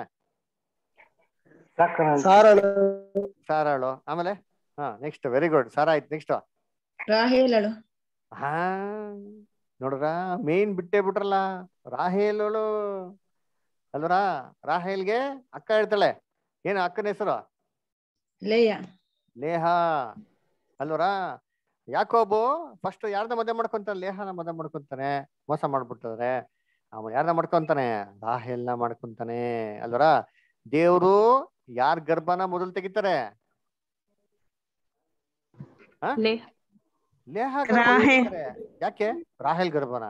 ಸಾರಳು ಸಾರಾಳು ಆಮೇಲೆ ಹಾ ನೆಕ್ಸ್ಟ್ ವೆರಿ ಗುಡ್ ಸಾರಾ ಆಯ್ತು ನೆಕ್ಸ್ಟ್ ರಾಹೇಲಳು ಹಾ ನೋಡ್ರ ಮೇನ್ ಬಿಟ್ಟೇ ಬಿಟ್ರಲ್ಲ ರಾಹೇಲಳು ಅಲ್ವರ ರಾಹೇಲ್ಗೆ ಅಕ್ಕ ಹೇಳ್ತಾಳೆ ಏನು ಅಕ್ಕನ ಹೆಸರು ಲೇಯ ಲೇಹ ಅಲ್ವರ ಯಾಕೋಬು ಫಸ್ಟ್ ಯಾರ್ದ ಮದುವೆ ಮಾಡ್ಕೊಂತಾನೆ ಲೇಹನ ಮದುವೆ ಮಾಡ್ಕೊಂತಾನೆ ಮೋಸ ಮಾಡ್ಬಿಡ್ತಾರೆ ಅವ ಯಾರನ್ನ ಮಾಡ್ಕೊಂತಾನೆ ರಾಹೇಲ್ನ ಮಾಡ್ಕೊಂತಾನೆ ಅಲ್ವರ ದೇವ್ರು ಯಾರ್ ಗರ್ಭನ ಮೊದಲು ತೆಗಿತಾರೆ ಆ? ಲೇಹ ಲೇಹ ಗರ್ಭ ರಾಹೇಲ್. ತೆಗಿತಾರೆ. ಯಾಕೆ ರಾಹೇಲ್ ಗರ್ಭನ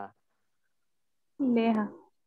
ಲೇಹ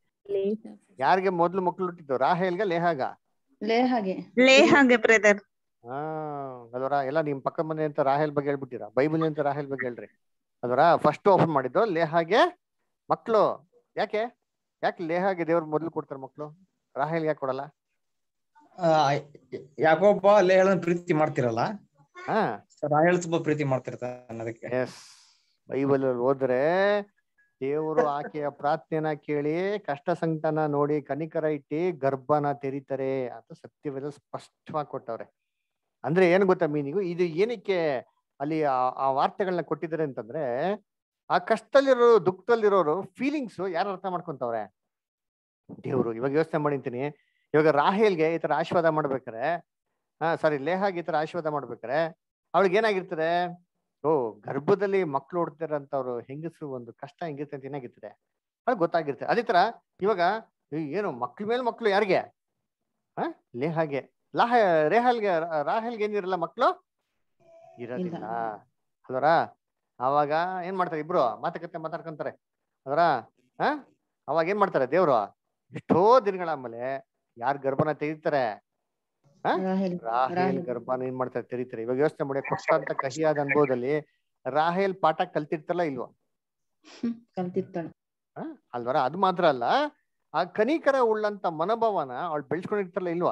ಯಾರಿಗೆ ಮೊದ್ಲು ಮಕ್ಳು ಹುಟ್ಟಿದ್ದು ರಾಹೇಲ್ಗ ಲೇಹಾಗ ಲೇಹಾಗೆ ಲೇಹಾಗೆ ಬ್ರದರ್ ಹಾ ಅಲ್ವರ ಎಲ್ಲ ನಿಮ್ ಪಕ್ಕ ಮನೆ ಅಂತ ರಾಹೇಲ್ ಬಗ್ಗೆ ಹೇಳ್ಬಿಟ್ಟಿರ ಬೈಬಲ್ ಅಂತ ರಾಹೇಲ್ ಬಗ್ಗೆ ಹೇಳ್ರಿ ಅಲ್ವರ ಫಸ್ಟ್ ಓಪನ್ ಮಾಡಿದ್ದು ಲೇಹಾಗೆ ಮಕ್ಳು ಯಾಕೆ ಯಾಕೆ ಲೇಹಾಗೆ ದೇವ್ರು ಮೊದ್ಲು ಕೊಡ್ತಾರೆ ಮಕ್ಳು ರಾಹೇಲ್ ಯಾಕೆ ಕೊಡಲ್ಲ ಆ, ಯಾಕೋಬ ಲೇಹಳನ್ನ ಪ್ರೀತಿ ಮಾಡ್ತಿರಲ್ಲ ಹಾ ರಾಹೇಲ್ ತುಂಬಾ ಪ್ರೀತಿ ಮಾಡ್ತಿರ್ತಾನೆ ಅನ್ನೋದಕ್ಕೆ ಎಸ್ ಬೈಬಲ್ ಓದ್ರೆ ದೇವರು ಆಕೆಯ ಪ್ರಾರ್ಥನೆನ ಕೇಳಿ ಕಷ್ಟ ಸಂಕಟನ ನೋಡಿ ಕನಿಕರ ಇಟ್ಟಿ ಗರ್ಭನ ತೆರಿತಾರೆ ಅಂತ ಸತ್ಯವೇದ ಸ್ಪಷ್ಟವಾಗಿ ಕೊಟ್ಟವ್ರೆ ಅಂದ್ರೆ ಏನ್ ಗೊತ್ತಾ ಮೀನಿಂಗು ಇದು ಏನಕ್ಕೆ ಅಲ್ಲಿ ಆ- ಆ ವಾರ್ತೆಗಳನ್ನ ಕೊಟ್ಟಿದ್ದಾರೆ ಅಂತಂದ್ರೆ ಆ ಕಷ್ಟದಲ್ಲಿರೋ ದುಃಖದಲ್ಲಿರೋರು ಫೀಲಿಂಗ್ಸ್ ಯಾರು ಅರ್ಥ ಮಾಡ್ಕೊಂತವ್ರೆ ದೇವ್ರು ಇವಾಗ ಯೋಚನೆ ಮಾಡಿಂತೀನಿ ಇವಾಗ ರಾಹೇಲ್ಗೆ ಈ ತರ ಆಶೀರ್ವಾದ ಮಾಡ್ಬೇಕಾರೆ ಹಾ ಸಾರಿ ಲೇಹಾಗೆ ಈ ತರ ಆಶೀರ್ವಾದ ಮಾಡ್ಬೇಕಾರೆ ಅವಳಿಗೆ ಏನಾಗಿರ್ತದೆ ಓ ಗರ್ಭದಲ್ಲಿ ಮಕ್ಳು ಹುಡ್ತಿರಂತವ್ರು ಹೆಂಗಸರು ಒಂದು ಕಷ್ಟ ಹೆಂಗಿರುತ್ತೆ ಅಂತ ಏನಾಗಿರ್ತದೆ ಅದು ಗೊತ್ತಾಗಿರುತ್ತೆ ಅದೇ ತರ ಇವಾಗ ಈ ಏನು ಮಕ್ಳ ಮೇಲೆ ಮಕ್ಳು ಯಾರಿಗೆ ಹ ಲೇಹಾಗೆ ಲಾಹ ರೇಹಲ್ಗೆ ರಾಹೇಲ್ಗೆ ಏನಿರಲ್ಲ ಮಕ್ಳು ಇರೋದಿಲ್ಲ ಅಲ್ವರ ಅವಾಗ ಏನ್ ಮಾಡ್ತಾರೆ ಇಬ್ರು ಮಾತುಕತೆ ಮಾತಾಡ್ಕೊಂತಾರೆ ಅದರ ಹ ಅವಾಗ ಏನ್ ಮಾಡ್ತಾರೆ ದೇವ್ರು ಎಷ್ಟೋ ದಿನಗಳಾದ್ಮೇಲೆ ಯಾರ್ ಗರ್ಭನ ತೆಗಿತಾರೆ ಹ ರಾಹೇಲ್ ರಾಹೇಲ್ ರಾಹೇಲ್. ಗರ್ಭನ ಏನ್ ಮಾಡ್ತಾರೆ ತೆರೀತಾರೆ ಇವಾಗ ಯೋಚನೆ ಮಾಡಿ ಕೊಟ್ಟಂತ ಕಹಿಯಾದ ಅನುಭವದಲ್ಲಿ ರಾಹೇಲ್ ಪಾಠ ಕಲ್ತಿರ್ತಲ್ಲ ಇಲ್ವಾ ಕಲ್ತಿರ್ತಾಳೆ ಹ? ಅಲ್ವರ ಅದು ಮಾತ್ರ ಅಲ್ಲ ಆ ಕನಿಕರ ಉಳ್ಳಂತ ಮನೋಭಾವನ ಅವಳು ಬೆಳೆಸ್ಕೊಂಡಿರ್ತಾರಲ್ಲ ಇಲ್ವಾ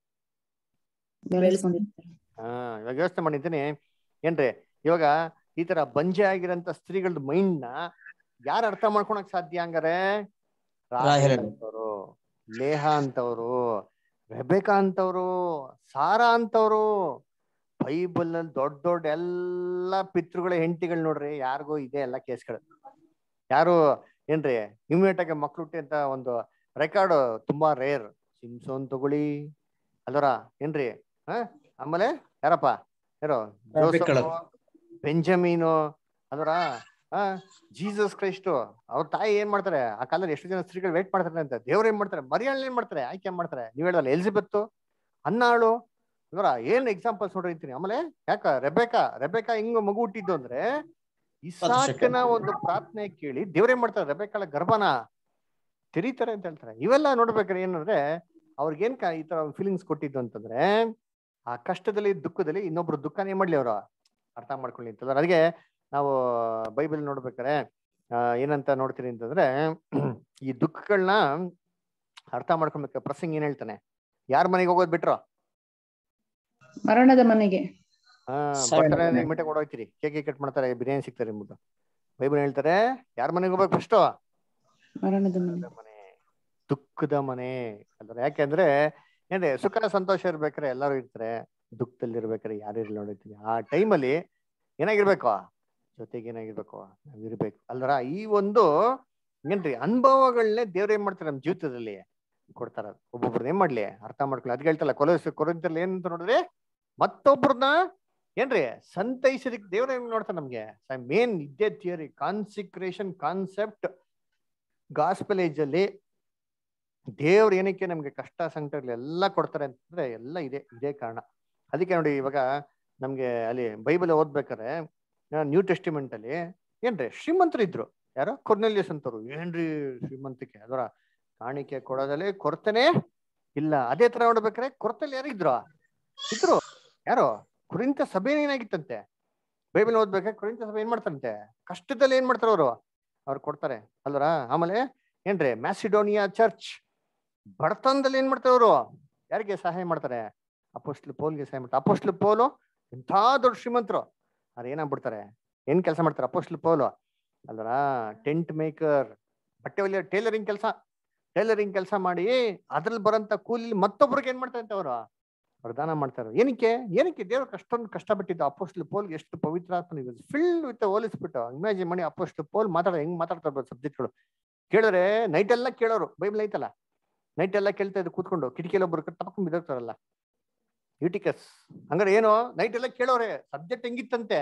ಬೆಳೆಸ್ಕೊಂಡಿರ್ತಾಳೆ ಹಾ ಇವಾಗ ಯೋಚನೆ ಮಾಡಿದ್ದೀನಿ ಏನ್ರಿ ಇವಾಗ ಈ ತರ ಬಂಜೆ ಆಗಿರೋಂತ ಸ್ತ್ರೀಗಳದ್ ಮೈಂಡ್ ನ ಯಾರು ಅರ್ಥ ಮಾಡ್ಕೊಳಕ್ ಸಾಧ್ಯ ಹಂಗಾರೆ ರಾಹೇಲ್ ರಾಹೇಲ್. ಅಂತವ್ರು ಲೇಹ ಅಂತವ್ರು ರೆಬೆಕಾ ಅಂತವ್ರು ಸಾರಾ ಅಂತವ್ರು ಬೈಬಲ್ ನಲ್ಲಿ ದೊಡ್ಡ ದೊಡ್ಡ ಎಲ್ಲಾ ಪಿತೃಗಳ ಹೆಂಡತಿಗಳು ನೋಡ್ರಿ ಯಾರಿಗೂ ಇದೆ ಎಲ್ಲ ಕೇಸ್ಗಳು ಯಾರು ಏನ್ರಿ ಇಮ್ಮಿಡಿಯೇಟ್ ಆಗಿ ಮಕ್ಳು ಹುಟ್ಟಿ ಅಂತ ಒಂದು ರೆಕಾರ್ಡ್ ತುಂಬಾ ರೇರ್ ಸಿಮ್ಸೋನ್ ತಗೊಳ್ಳಿ ಅಲ್ವರ ಏನ್ರಿ ಹ ಆಮೇಲೆ ಯಾರಪ್ಪ ಯಾರು ರೆಬೆಕ್ಕಳು. ಜೋಸಫ್ ಬೆಂಜಮೀನು ಅದರ ಆ ಜೀಸಸ್ ಕ್ರೈಸ್ಟ್ ಅವ್ರ ತಾಯಿ ಏನ್ ಮಾಡ್ತಾರೆ ಆ ಕಾಲದಲ್ಲಿ ಎಷ್ಟು ಜನ ಸ್ತ್ರೀಗಳು ವೇಟ್ ಮಾಡ್ತಾರೆ ಅಂತ ದೇವ್ರು ಏನ್ ಮಾಡ್ತಾರೆ ಮರಿಯಾಳ್ ಏನ್ ಮಾಡ್ತಾರೆ ಆಯ್ಕೆ ಏನ್ ಮಾಡ್ತಾರೆ ನೀವ್ ಹೇಳಲ್ಲ ಎಲಿಜಬೆತ್ ಹನ್ನಾಳು ಇವರ ಏನ್ ಎಕ್ಸಾಂಪಲ್ಸ್ ನೋಡಿರ್ತೀನಿ ಆಮೇಲೆ ಯಾಕ ರೆಬೆಕಾ ರೆಬೆಕಾ ಹಿಂಗ್ ಮಗು ಹುಟ್ಟಿದ್ದು ಅಂದ್ರೆ ಇಸಾಕನ ಒಂದು ಪ್ರಾರ್ಥನೆ ಕೇಳಿ ದೇವ್ರೇನ್ ಮಾಡ್ತಾರೆ ರೆಬೆಕಾಳ ಗರ್ಭನ ತೆರೀತಾರೆ ಅಂತ ಹೇಳ್ತಾರೆ ಇವೆಲ್ಲ ನೋಡ್ಬೇಕಾದ್ರೆ ಏನಂದ್ರೆ ಅವ್ರಿಗೇನ್ ಕ- ಈ ತರ ಫೀಲಿಂಗ್ಸ್ ಕೊಟ್ಟಿದ್ದು ಅಂತಂದ್ರೆ ಆ ಕಷ್ಟದಲ್ಲಿ ದುಃಖದಲ್ಲಿ ಇನ್ನೊಬ್ರು ದುಃಖನ ಏನ್ ಮಾಡ್ಲಿ ಅವರು ಅರ್ಥ ಮಾಡ್ಕೊಳ್ಳಿ ಅಂತಂದ್ರೆ ಅದಕ್ಕೆ ನಾವು ಬೈಬಲ್ ನೋಡ್ಬೇಕಾರೆ ಆ, ಏನಂತ ನೋಡ್ತೀನಿ ಅಂತಂದ್ರೆ ಈ ದುಃಖಗಳನ್ನ ಅರ್ಥ ಮಾಡ್ಕೊಬೇಕು ಪ್ರಸಂಗ ಏನ್ ಹೇಳ್ತಾನೆ ಯಾರ ಮನೆಗೆ ಹೋಗೋದ್ ಬಿಟ್ರು ಮರಣದ ಮನೆಗೆ ಹಾ ಸಾವಿರ ಬರ್ತಾರೆ ಮನೆ. ಇಮಿಟೇಟ್ ಕೊಡೋಗ್ತೀರಿ ಕೇಕ್ ಕಟ್ ಮಾಡ್ತಾರೆ ಬಿರಿಯಾನಿ ಸಿಗ್ತಾರೆ ಅಂದ್ಬಿಟ್ಟು ಬೈಬಲ್ ಹೇಳ್ತಾರೆ ಯಾರ ಮನೆಗೆ ಹೋಗ್ಬೇಕು ಫಸ್ಟು ಮರಣದ ಮನೆ ಮನೆ ದುಃಖದ ಮನೆ ಅಂದ್ರೆ ಯಾಕೆಂದ್ರೆ ಏನ್ರಿ ಸುಖ ಸಂತೋಷ ಇರ್ಬೇಕಾರೆ ಎಲ್ಲರೂ ಇರ್ತಾರೆ ದುಃಖದಲ್ಲಿ ಇರ್ಬೇಕಾರೆ ಯಾರು ಇರ್ಲಿ ನೋಡಿರ್ತೀನಿ ಆ ಟೈಮಲ್ಲಿ ಏನಾಗಿರ್ಬೇಕು ಜೊತೆಗೆ ಏನಾಗಿರ್ಬೇಕು ನಾವ್ ಇರ್ಬೇಕು ಅಲ್ರ ಈ ಒಂದು ಏನ್ರಿ ಅನುಭವಗಳನ್ನೇ ದೇವ್ರ ಏನ್ ಮಾಡ್ತಾರೆ ನಮ್ ಜೀವಿತದಲ್ಲಿ ಕೊಡ್ತಾರ ಒಬ್ಬೊಬ್ರನ್ನ ಏನ್ ಮಾಡ್ಲಿ ಅರ್ಥ ಮಾಡ್ಕೊಳ್ಳಿ ಅದ್ ಹೇಳ್ತಲ್ಲ ಕೊಲೋಸ್ ಕೊರಿಂತಲ್ಲಿ ಏನಂತ ನೋಡಿದ್ರೆ ಮತ್ತೊಬ್ರನ್ನ ಏನ್ರಿ ಸಂತೈಸಲಿಕ್ಕೆ ದೇವ್ರ ಏನ್ ನೋಡ್ತಾರೆ ನಮ್ಗೆ ಮೇನ್ ಇದ್ದೇ theory consecration concept gospel age ಅಲ್ಲಿ ದೇವ್ರು ಏನಕ್ಕೆ ನಮ್ಗೆ ಕಷ್ಟ ಸಂಕಟಗಳೆಲ್ಲ ಕೊಡ್ತಾರೆ ಅಂತಂದ್ರೆ ಎಲ್ಲ ಇದೆ ಇದೇ ಕಾರಣ ಅದಕ್ಕೆ ನೋಡಿ ಇವಾಗ ನಮ್ಗೆ ಅಲ್ಲಿ ಬೈಬಲ್ ಓದ್ಬೇಕಾರೆ ನ್ಯೂ ಟೆಸ್ಟಿಮೆಂಟ್ ಅಲ್ಲಿ ಏನ್ರಿ ಶ್ರೀಮಂತರು ಇದ್ರು ಯಾರು ಕೊರ್ನೆಲಿಯಸ್ ಅಂತವ್ರು ಏನ್ರಿ ಶ್ರೀಮಂತಿಕೆ ಅದರ ಕಾಣಿಕೆ ಕೊಡೋದಲ್ಲಿ ಕೊರತೆನೆ ಇಲ್ಲ ಅದೇ ತರ ನೋಡ್ಬೇಕಾರೆ ಕೊರತೆಲಿ ಯಾರಿದ್ರು ಇದ್ರು ಯಾರು ಕುರಿತ ಸಭೆ ಏನಾಗಿತ್ತಂತೆ ಬೈಬಲ್ ಓದ್ಬೇಕಾದ್ರೆ ಕುರಿತ ಸಭೆ ಏನ್ ಮಾಡ್ತಾರಂತೆ ಕಷ್ಟದಲ್ಲಿ ಏನ್ ಮಾಡ್ತಾರ ಅವರು ಅವ್ರು ಕೊಡ್ತಾರೆ ಅಲ್ವರ ಆಮೇಲೆ ಏನ್ರಿ ಮ್ಯಾಸಿಡೋನಿಯಾ ಚರ್ಚ್ ಬಡತನದಲ್ಲಿ ಏನ್ ಮಾಡ್ತಾರೆ ಅವರು ಯಾರಿಗೆ ಸಹಾಯ ಮಾಡ್ತಾರೆ ಅಪೋಸ್ಟ್ಲ್ ಪೋಲ್ಗೆ ಸಹಾಯ ಮಾಡ್ತಾರೆ ಅಪೋಸ್ಟ್ಲ್ ಪೋಲು ಎಂಥ ದೊಡ್ಡ ಶ್ರೀಮಂತರು ಅವ್ರು ಏನಾಗ್ಬಿಡ್ತಾರೆ ಏನ್ ಕೆಲಸ ಮಾಡ್ತಾರೆ ಅಪೋಸ್ಟ್ಲ್ ಪೋಲು ಅಲ್ವರ ಟೆಂಟ್ ಮೇಕರ್ ಬಟ್ಟೆ ಹೊಲಿಯೋ ಟೇಲರಿಂಗ್ ಕೆಲಸ ಟೈಲರಿಂಗ್ ಕೆಲಸ ಮಾಡಿ ಅದ್ರಲ್ಲಿ ಬರೋಂಥ ಕೂಲಿ ಮತ್ತೊಬ್ರಿಗೆ ಏನ್ ಮಾಡ್ತಾರೆ ಅಂತ ಅವರು ಅವ್ರು ದಾನ ಮಾಡ್ತಾರೆ ಏನಕ್ಕೆ ಏನಕ್ಕೆ ದೇವ್ರಿಗೆ ಅಷ್ಟೊಂದು ಕಷ್ಟಪಟ್ಟಿದ್ದು ಅಪೋಸ್ಟ್ಲ್ ಪೋಲ್ಗೆ ಎಷ್ಟು ಪವಿತ್ರ ಫಿಲ್ಡ್ ವಿತ್ ಹೋಲಿಸ್ಬಿಟ್ಟು ಇಮ್ಯಾಜಿನ್ ಮಾಡಿ ಅಪೋಸ್ಟ್ಲ್ ಪೋಲ್ ಮಾತಾಡ ಹೆಂಗ್ ಮಾತಾಡ್ತಾ ಇರ್ಬೋದು ಸಬ್ಜೆಕ್ಟ್ಗಳು ಕೇಳಿದ್ರೆ ನೈಟ್ ಎಲ್ಲ ಕೇಳೋರು ಬೈಬಲ್ ಐತಲ್ಲ ನೈಟ್ ಎಲ್ಲ ಕೇಳ್ತಾ ಇದ್ದು ಕೂತ್ಕೊಂಡು ಕಿಟಕಿಯಲ್ಲಿ ಒಬ್ರು ತಪ್ಕೊಂಡು ಬಿದ್ದೋಗ್ತಾರಲ್ಲ ಯೂಟಿಕಸ್ ಹಂಗಾರೆ ಏನು ನೈಟ್ ಎಲ್ಲ ಕೇಳೋರೆ ಸಬ್ಜೆಕ್ಟ್ ಹೆಂಗಿತ್ತಂತೆ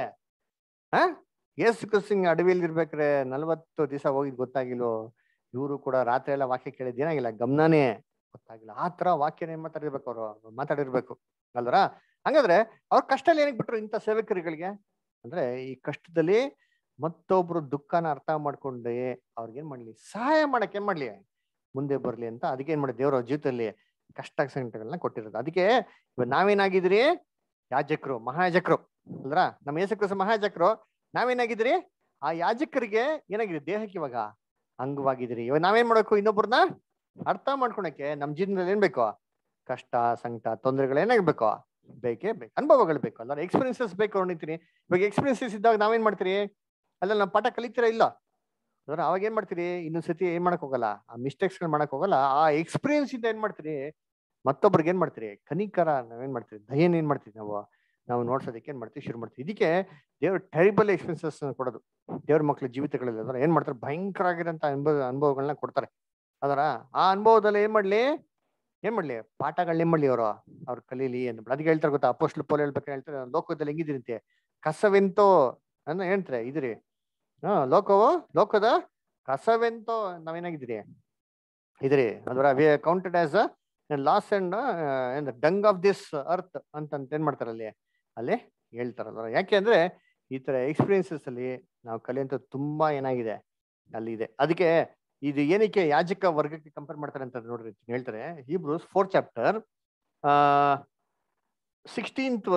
ಹಾ ಏಸು ಕ್ರಿಸ್ತಿಂಗ್ ಅಡವಿಯಲ್ಲಿ ಇರ್ಬೇಕ್ರೆ ನಲ್ವತ್ತು ದಿವಸ ಹೋಗಿದ್ ಗೊತ್ತಾಗಿಲ್ವೋ ಇವರು ಕೂಡ ರಾತ್ರಿ ಎಲ್ಲ ವಾಕ್ಯ ಕೇಳಿದ್ ಏನಾಗಿಲ್ಲ ಗಮನನೇ ಗೊತ್ತಾಗಿಲ್ಲ ಆ ತರ ವಾಕ್ಯನ ಏನ್ ಮಾತಾಡಿರ್ಬೇಕು ಅವರು ಮಾತಾಡಿರ್ಬೇಕು ಅಲ್ವರ ಹಂಗಾದ್ರೆ ಅವ್ರ ಕಷ್ಟದಲ್ಲಿ ಏನಕ್ಕೆ ಬಿಟ್ರು ಇಂಥ ಸೇವಕರುಗಳಿಗೆ ಅಂದ್ರೆ ಈ ಕಷ್ಟದಲ್ಲಿ ಮತ್ತೊಬ್ರು ದುಃಖನ ಅರ್ಥ ಮಾಡ್ಕೊಂಡೆ ಅವ್ರಿಗೇನ್ ಮಾಡ್ಲಿ ಸಹಾಯ ಮಾಡಕ್ ಏನ್ ಮಾಡ್ಲಿ ಮುಂದೆ ಬರ್ಲಿ ಅಂತ ಅದಕ್ಕೆ ಏನ್ ಮಾಡಿ ದೇವ್ರ ಜೀವಿತದಲ್ಲಿ ಕಷ್ಟ ಸಂಕಟಗಳನ್ನ ಕೊಟ್ಟಿರೋದು ಅದಕ್ಕೆ ಇವಾಗ ನಾವೇನಾಗಿದ್ರಿ ಯಾಜಕರು ಮಹಾಯಾಜಕರು ಅಲ್ರ ನಮ್ಮ ಯೇಸಕ್ರಿಸ್ತ ಮಹಾಯಾಜಕರು ನಾವೇನಾಗಿದ್ರಿ ಆ ಯಾಜಕರಿಗೆ ಏನಾಗಿದೆ ದೇಹಕ್ಕೆ ಇವಾಗ ಅಂಗವಾಗಿದ್ರಿ ಇವಾಗ ನಾವೇನ್ ಮಾಡ್ಬೇಕು ಇನ್ನೊಬ್ರನ್ನ ಅರ್ಥ ಮಾಡ್ಕೊಳಕ್ಕೆ ನಮ್ ಜೀವನದಲ್ಲಿ ಏನ್ ಬೇಕು ಕಷ್ಟ ಸಂಕಟ ತೊಂದರೆಗಳು ಏನಾಗ್ಬೇಕು ಬೇಕೇ ಬೇಕು ಅನುಭವಗಳು ಬೇಕು ಅಲ್ಲ ಎಕ್ಸ್ಪೀರಿಯನ್ಸಸ್ ಬೇಕು ನೋಡಿರ್ತೀನಿ ಇವಾಗ ಎಕ್ಸ್ಪೀರಿಯನ್ಸಸ್ ಇದ್ದಾಗ ನಾವೇನ್ ಮಾಡ್ತೀರಿ ಅಲ್ಲ ನಾವು ಪಾಠ ಕಲಿತೀರಾ ಇಲ್ಲ ಅಂದ್ರೆ ಅವಾಗ ಏನ್ ಮಾಡ್ತೀರಿ ಇನ್ನೊಂದ್ ಸತಿ ಏನ್ ಮಾಡಕ್ ಹೋಗಲ್ಲ ಆ ಮಿಸ್ಟೇಕ್ಸ್ ಗಳು ಮಾಡಕ್ ಹೋಗಲ್ಲ ಆ ಎಕ್ಸ್ಪೀರಿಯನ್ಸ್ ಇಂದ ಏನ್ ಮಾಡ್ತೀರಿ ಮತ್ತೊಬ್ರಿಗೆ ಏನ್ ಮಾಡ್ತೀರಿ ಕನಿಕರ ನಾವೇನ್ ಮಾಡ್ತೀರಿ ದಯನ್ ಏನ್ ಮಾಡ್ತೀವಿ ನಾವು ನಾವು ನೋಡ್ಸೋದಕ್ಕೆ ಏನ್ ಮಾಡ್ತೀವಿ ಶುರು ಮಾಡ್ತೀವಿ ಇದಕ್ಕೆ ದೇವ್ರ ಟೆರಿಬಲ್ ಎಕ್ಸ್ಪೀರಿಯನ್ಸಸ್ ಕೊಡೋದು ದೇವ್ರ ಮಕ್ಳ ಜೀವಿತಗಳಲ್ಲಿ ಅದರ ಏನ್ ಮಾಡ್ತಾರೆ ಭಯಂಕರ ಆಗಿರೋಂಥ ಅನುಭವ ಅನುಭವಗಳನ್ನ ಕೊಡ್ತಾರೆ ಅದರ ಆ ಅನುಭವದಲ್ಲಿ ಏನ್ ಮಾಡ್ಲಿ ಏನ್ ಮಾಡ್ಲಿ ಪಾಠಗಳನ್ನ ಏನ್ ಮಾಡ್ಲಿ ಅವರು ಅವ್ರು ಕಲೀಲಿ ಅಂತ ಅದಕ್ಕೆ ಹೇಳ್ತಾರೆ ಗೊತ್ತಾ ಅಪೋಸ್ಟ್ಲ್ ಪೋಲ್ ಹೇಳ್ಬೇಕಾದ್ರೆ ಹೇಳ್ತಾರೆ ಲೋಕದಲ್ಲಿ ಹೆಂಗಿದಿರಂತೆ ಕಸವೆಂತೋ ಅನ್ನ ಹೇಳ್ತಾರೆ ಇದ್ರಿ ಹಾ ಲೋಕವು ಲೋಕದ ಕಸವೆಂತೋ ನಾವೇನಾಗಿದ್ದೀರಿ ಇದ್ರಿ ಅದರ we counted as loss and dung of this earth ಅಂತ ಏನ್ ಮಾಡ್ತಾರೆ ಅಲ್ಲಿ ಅಲ್ಲಿ ಹೇಳ್ತಾರಲ್ವ ಯಾಕೆ ಅಂದ್ರೆ ಈ ತರ ಎಕ್ಸ್ಪೀರಿಯನ್ಸಸ್ ಅಲ್ಲಿ ನಾವು ಕಲಿಯುವಂತ ತುಂಬಾ ಏನಾಗಿದೆ ಅಲ್ಲಿ ಇದೆ ಅದಕ್ಕೆ ಇದು ಏನಕ್ಕೆ ಯಾಜಕ ವರ್ಗಕ್ಕೆ ಕಂಪೇರ್ ಮಾಡ್ತಾರೆ ಅಂತ ನೋಡ್ರಿ ಹೇಳ್ತಾರೆ ಹೀಬ್ರೂಸ್ ಫೋರ್ ಚಾಪ್ಟರ್ ಆ ಸಿಕ್ಸ್ಟೀನ್ತ್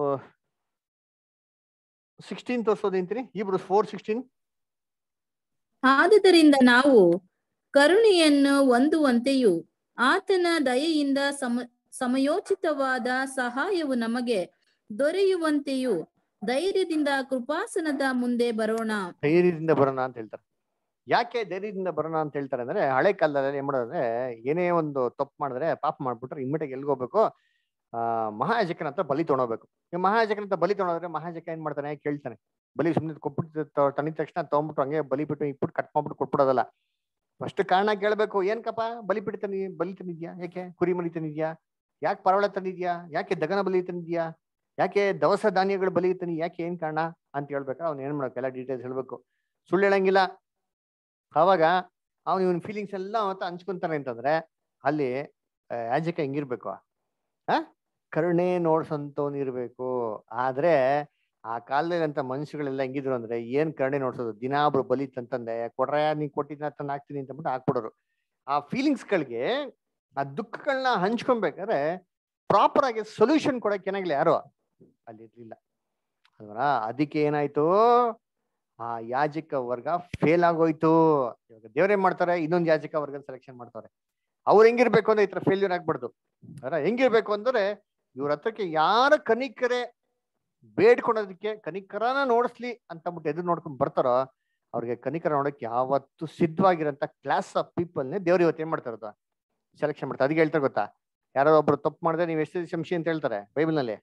ಸಿಕ್ಸ್ಟೀನ್ತ್ ವರ್ಷೋದಂತೀನಿ ಹೀಬ್ರೂಸ್ ಫೋರ್ ಸಿಕ್ಸ್ಟೀನ್ ಆದುದರಿಂದ ನಾವು ಕರುಣೆಯನ್ನು ಹೊಂದುವಂತೆಯೂ ಆತನ ದಯೆಯಿಂದ ಸಮ ಸಮಯೋಚಿತವಾದ ಸಹಾಯವು ನಮಗೆ ದೊರೆಯುವಂತೆಯೂ ಧೈರ್ಯದಿಂದ ಕೃಪಾಸನದ ಮುಂದೆ ಬರೋಣ ಧೈರ್ಯದಿಂದ ಬರೋಣ ಅಂತ ಹೇಳ್ತಾರೆ ಯಾಕೆ ಧೈರ್ಯದಿಂದ ಬರೋಣ ಅಂತ ಹೇಳ್ತಾರೆ ಅಂದ್ರೆ ಹಳೆ ಕಾಲದಲ್ಲಿ ಏನ್ ಮಾಡೋದಂದ್ರೆ ಏನೇ ಒಂದು ತಪ್ಪು ಮಾಡಿದ್ರೆ ಪಾಪ ಮಾಡ್ಬಿಟ್ರೆ ಇಮ್ಮಿಡಿಯೇಟ್ ಎಲ್ಲಿಗೆ ಹೋಗ್ಬೇಕು ಆ ಮಹಾಯಾಜಕನ ಹತ್ರ ಬಲಿ ತೊಗೊಳ್ಬೇಕು ಈ ಮಹಾಯಾಜಕನ ಹತ್ರ ಬಲಿ ತೊಗೊಂಡ್ರೆ ಮಹಾಯಾಜಕ ಏನ್ ಮಾಡ್ತಾನೆ ಕೇಳ್ತಾನೆ ಬಲಿ ಸುಮ್ಮನೆ ಕೊಟ್ಬಿಟ್ಟು ತಣಿದ ತಕ್ಷಣ ತಗೊಂಡ್ಬಿಟ್ಟು ಹಂಗೆ ಬಲಿ ಬಿಟ್ಟು ಇಟ್ಬಿಟ್ಟು ಕಟ್ ಮಾಡ್ಬಿಟ್ಟು ಕೊಟ್ಬಿಡೋದಲ್ಲ ಫಸ್ಟ್ ಕಾರಣ ಕೇಳ್ಬೇಕು ಏನ್ಕಪ್ಪ ಬಲಿ ಬಿಟ್ಟು ತನಿ ಬಲಿ ತಂದಿದ್ಯಾ ಯಾಕೆ ಕುರಿ ಮರಿ ತಂದಿದ್ಯಾ ಯಾಕೆ ಪರವಳ ತಂದಿದ್ಯಾ ಯಾಕೆ ದಗನ ಬಲಿ ತಂದಿದ್ಯಾ ಯಾಕೆ ದವಸ ಧಾನ್ಯಗಳು ಬಲಿ ತನಿ ಯಾಕೆ ಏನ್ ಕಾರಣ ಅಂತ ಹೇಳ್ಬೇಕಾ ಅವ್ನು ಏನ್ ಮಾಡ್ಬೇಕು ಎಲ್ಲ ಡೀಟೇಲ್ಸ್ ಹೇಳ್ಬೇಕು ಸುಳ್ಳು ಹೇಳಂಗಿಲ್ಲ ಅವಾಗ ಅವ್ನು ಇವನ್ ಫೀಲಿಂಗ್ಸ್ ಎಲ್ಲ ಅವತ್ತ ಹಂಚ್ಕೊಂತಾನೆ ಅಂತಂದ್ರೆ ಅಲ್ಲಿ ಯಾಜಕ ಹೆಂಗಿರ್ಬೇಕು ಆ ಕರುಣೆ ನೋಡ್ಸಂತವ್ನು ಇರ್ಬೇಕು ಆದ್ರೆ ಆ ಕಾಲದಲ್ಲಿ ಅಂತ ಮನುಷ್ಯಗಳೆಲ್ಲ ಹೆಂಗಿದ್ರು ಅಂದ್ರೆ ಏನ್ ಕರುಣೆ ನೋಡ್ಸೋದು ದಿನಾ ಒಬ್ರು ಬಲಿ ತಂತಂದೆ ಕೊಡ್ರ ನೀನ್ ಕೊಟ್ಟಿದ್ನ ತಂದು ಹಾಕ್ತೀನಿ ಅಂತ ಅಂದ್ಬಿಟ್ಟು ಹಾಕ್ಬಿಡೋರು ಆ ಫೀಲಿಂಗ್ಸ್ ಗಳಿಗೆ ಆ ದುಃಖಗಳನ್ನ ಹಂಚ್ಕೊಬೇಕಾದ್ರೆ ಪ್ರಾಪರ್ ಆಗಿ ಸೊಲ್ಯೂಷನ್ ಕೊಡಕ್ಕೆ ಏನಾಗ್ಲಿ ಯಾರು ಅಲ್ಲಿ ಇರ್ಲಿಲ್ಲ ಅಲ್ವರ ಅದಕ್ಕೆ ಏನಾಯ್ತು ಆ ಯಾಜಕ ವರ್ಗ ಫೇಲ್ ಆಗೋಯ್ತು ಇವಾಗ ದೇವ್ರೇನ್ ಮಾಡ್ತಾರೆ ಇನ್ನೊಂದು ಯಾಜಕ ವರ್ಗ ಸೆಲೆಕ್ಷನ್ ಮಾಡ್ತಾರೆ ಅವ್ರು ಹೆಂಗಿರ್ಬೇಕು ಅಂದ್ರೆ ಈ ತರ ಫೇಲ್ಯೂರ್ ಆಗ್ಬಾರ್ದು ಅರ ಹೆಂಗಿರ್ಬೇಕು ಅಂದ್ರೆ ಇವ್ರ ಹತ್ರಕ್ಕೆ ಯಾರ ಕನಿಕರೆ ಬೇಡ್ಕೊಳೋದಕ್ಕೆ ಕನಿಕರನ ನೋಡಿಸ್ಲಿ ಅಂತ ಬಿಟ್ಟು ಎದುರು ನೋಡ್ಕೊಂಡ್ ಬರ್ತಾರೋ ಅವ್ರಿಗೆ ಕನಿಕರ ನೋಡಕ್ ಯಾವತ್ತು ಸಿದ್ಧವಾಗಿರೋಂಥ ಕ್ಲಾಸ್ ಆಫ್ ಪೀಪಲ್ನೇ ದೇವ್ರ ಇವತ್ತು ಏನ್ ಮಾಡ್ತಾರದ ಸೆಲೆಕ್ಷನ್ ಮಾಡ್ತಾರೆ ಅದಕ್ಕೆ ಹೇಳ್ತಾರೆ ಗೊತ್ತಾ ಯಾರೋ ಒಬ್ರು ತಪ್ಪು ಮಾಡಿದ್ರೆ ನೀವು ಎಷ್ಟು ಶಂಶಿ ಅಂತ ಹೇಳ್ತಾರೆ ಬೈಬಲ್ ನಲ್ಲಿ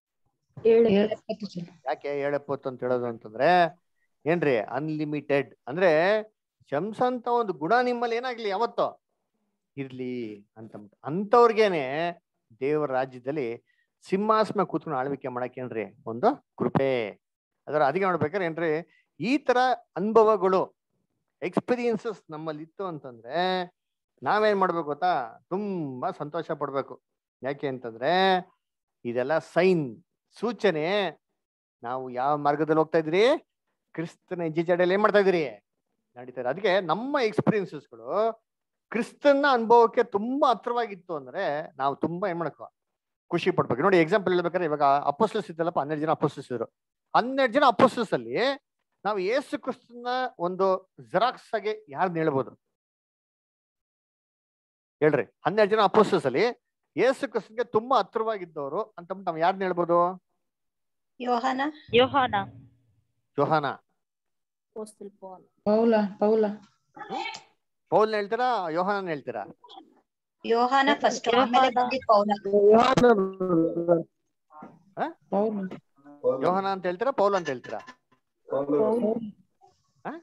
ಯಾಕೆ ಏಳೆಪ್ಪತ್ತು ಅಂತ ಹೇಳೋದು ಅಂತಂದ್ರೆ ಏನ್ರಿ ಅನ್ಲಿಮಿಟೆಡ್ ಅಂದ್ರೆ ಶಂಸ ಅಂತ ಒಂದು ಗುಣ ನಿಮ್ಮಲ್ಲಿ ಏನಾಗ್ಲಿ ಯಾವತ್ತೋ ಇರ್ಲಿ ಅಂತ ಅಂತವ್ರಿಗೇನೆ ದೇವರ ರಾಜ್ಯದಲ್ಲಿ ಸಿಂಹಾಸನ ಕೂತ್ಕೊಂಡು ಆಳ್ವಿಕೆ ಮಾಡಕ್ಕೇನ್ರಿ ಒಂದು ಕೃಪೆ ಅದರ ಅದಕ್ಕೆ ನೋಡ್ಬೇಕಾದ್ರೆ ಏನ್ರಿ ಈ ತರ ಅನುಭವಗಳು ಎಕ್ಸ್ಪೀರಿಯನ್ಸಸ್ ನಮ್ಮಲ್ಲಿ ಇತ್ತು ಅಂತಂದ್ರೆ ನಾವೇನ್ ಮಾಡ್ಬೇಕು ಗೊತ್ತಾ ತುಂಬಾ ಸಂತೋಷ ಪಡ್ಬೇಕು ಯಾಕೆ ಅಂತಂದ್ರೆ ಇದೆಲ್ಲ ಸೈನ್ ಸೂಚನೆ ನಾವು ಯಾವ ಮಾರ್ಗದಲ್ಲಿ ಹೋಗ್ತಾ ಇದ್ರಿ ಕ್ರಿಸ್ತನ ಹೆಜ್ಜೆ ಜಡೆಯಲ್ಲಿ ಏನ್ ಮಾಡ್ತಾ ಇದ್ರಿ ನಡೀತಾರೆ ಅದಕ್ಕೆ ನಮ್ಮ ಎಕ್ಸ್ಪೀರಿಯನ್ಸಸ್ಗಳು ಕ್ರಿಸ್ತನ್ನ ಅನುಭವಕ್ಕೆ ತುಂಬಾ ಹತ್ರವಾಗಿತ್ತು ಅಂದ್ರೆ ನಾವು ತುಂಬಾ ಏನ್ ಮಾಡಬೇಕು ಖುಷಿ ಪಡ್ಬೇಕು ನೋಡಿ ಎಕ್ಸಾಂಪಲ್ ಹೇಳ್ಬೇಕಾದ್ರೆ ಇವಾಗ ಅಪೋಸ್ಟಲ್ಸ್ ಇದ್ದಲ್ಲಪ್ಪ ಹನ್ನೆರಡು ಜನ ಅಪೋಸ್ಟಲ್ಸ್ ಇದ್ರು ಹನ್ನೆರಡು ಜನ ಅಪೋಸ್ಟಲ್ಸ್ ಅಲ್ಲಿ ನಾವು ಏಸು ಕ್ರಿಸ್ತನ ಒಂದು ಜೆರಾಕ್ಸ್ ಆಗಿ ಯಾರನ್ನ ಹೇಳ್ಬೋದು ಹೇಳ್ರಿ ಹನ್ನೆರಡು ಜನ ಅಪೋಸ್ಟಲ್ಸ್ ಅಲ್ಲಿ ಏಸು ಕ್ರಿಸ್ತನ್ಗೆ ತುಂಬಾ ಹತ್ರವಾಗಿದ್ದವರು ಅಂತ ನಾವು ಯಾರನ್ನ ಹೇಳ್ಬೋದು ಯೋಹಾನ ಯೋಹಾನ ಜೋಹಾನ ಪೌಲ ಪೌಲ ಪೌಲ್ನ ಹೇಳ್ತೀರಾ ಯೋಹಾನ ಹೇಳ್ತೀರಾ ಯೋಹಾನ ಫಸ್ಟ್ ಆಮೇಲೆ ಬಂದಿದ್ ಪೌಲ ಹ? ಪೌಲ ಯೋಹಾನ ಅಂತ ಹೇಳ್ತೀರಾ ಪೌಲ್ ಅಂತ ಹೇಳ್ತೀರಾ ಹ?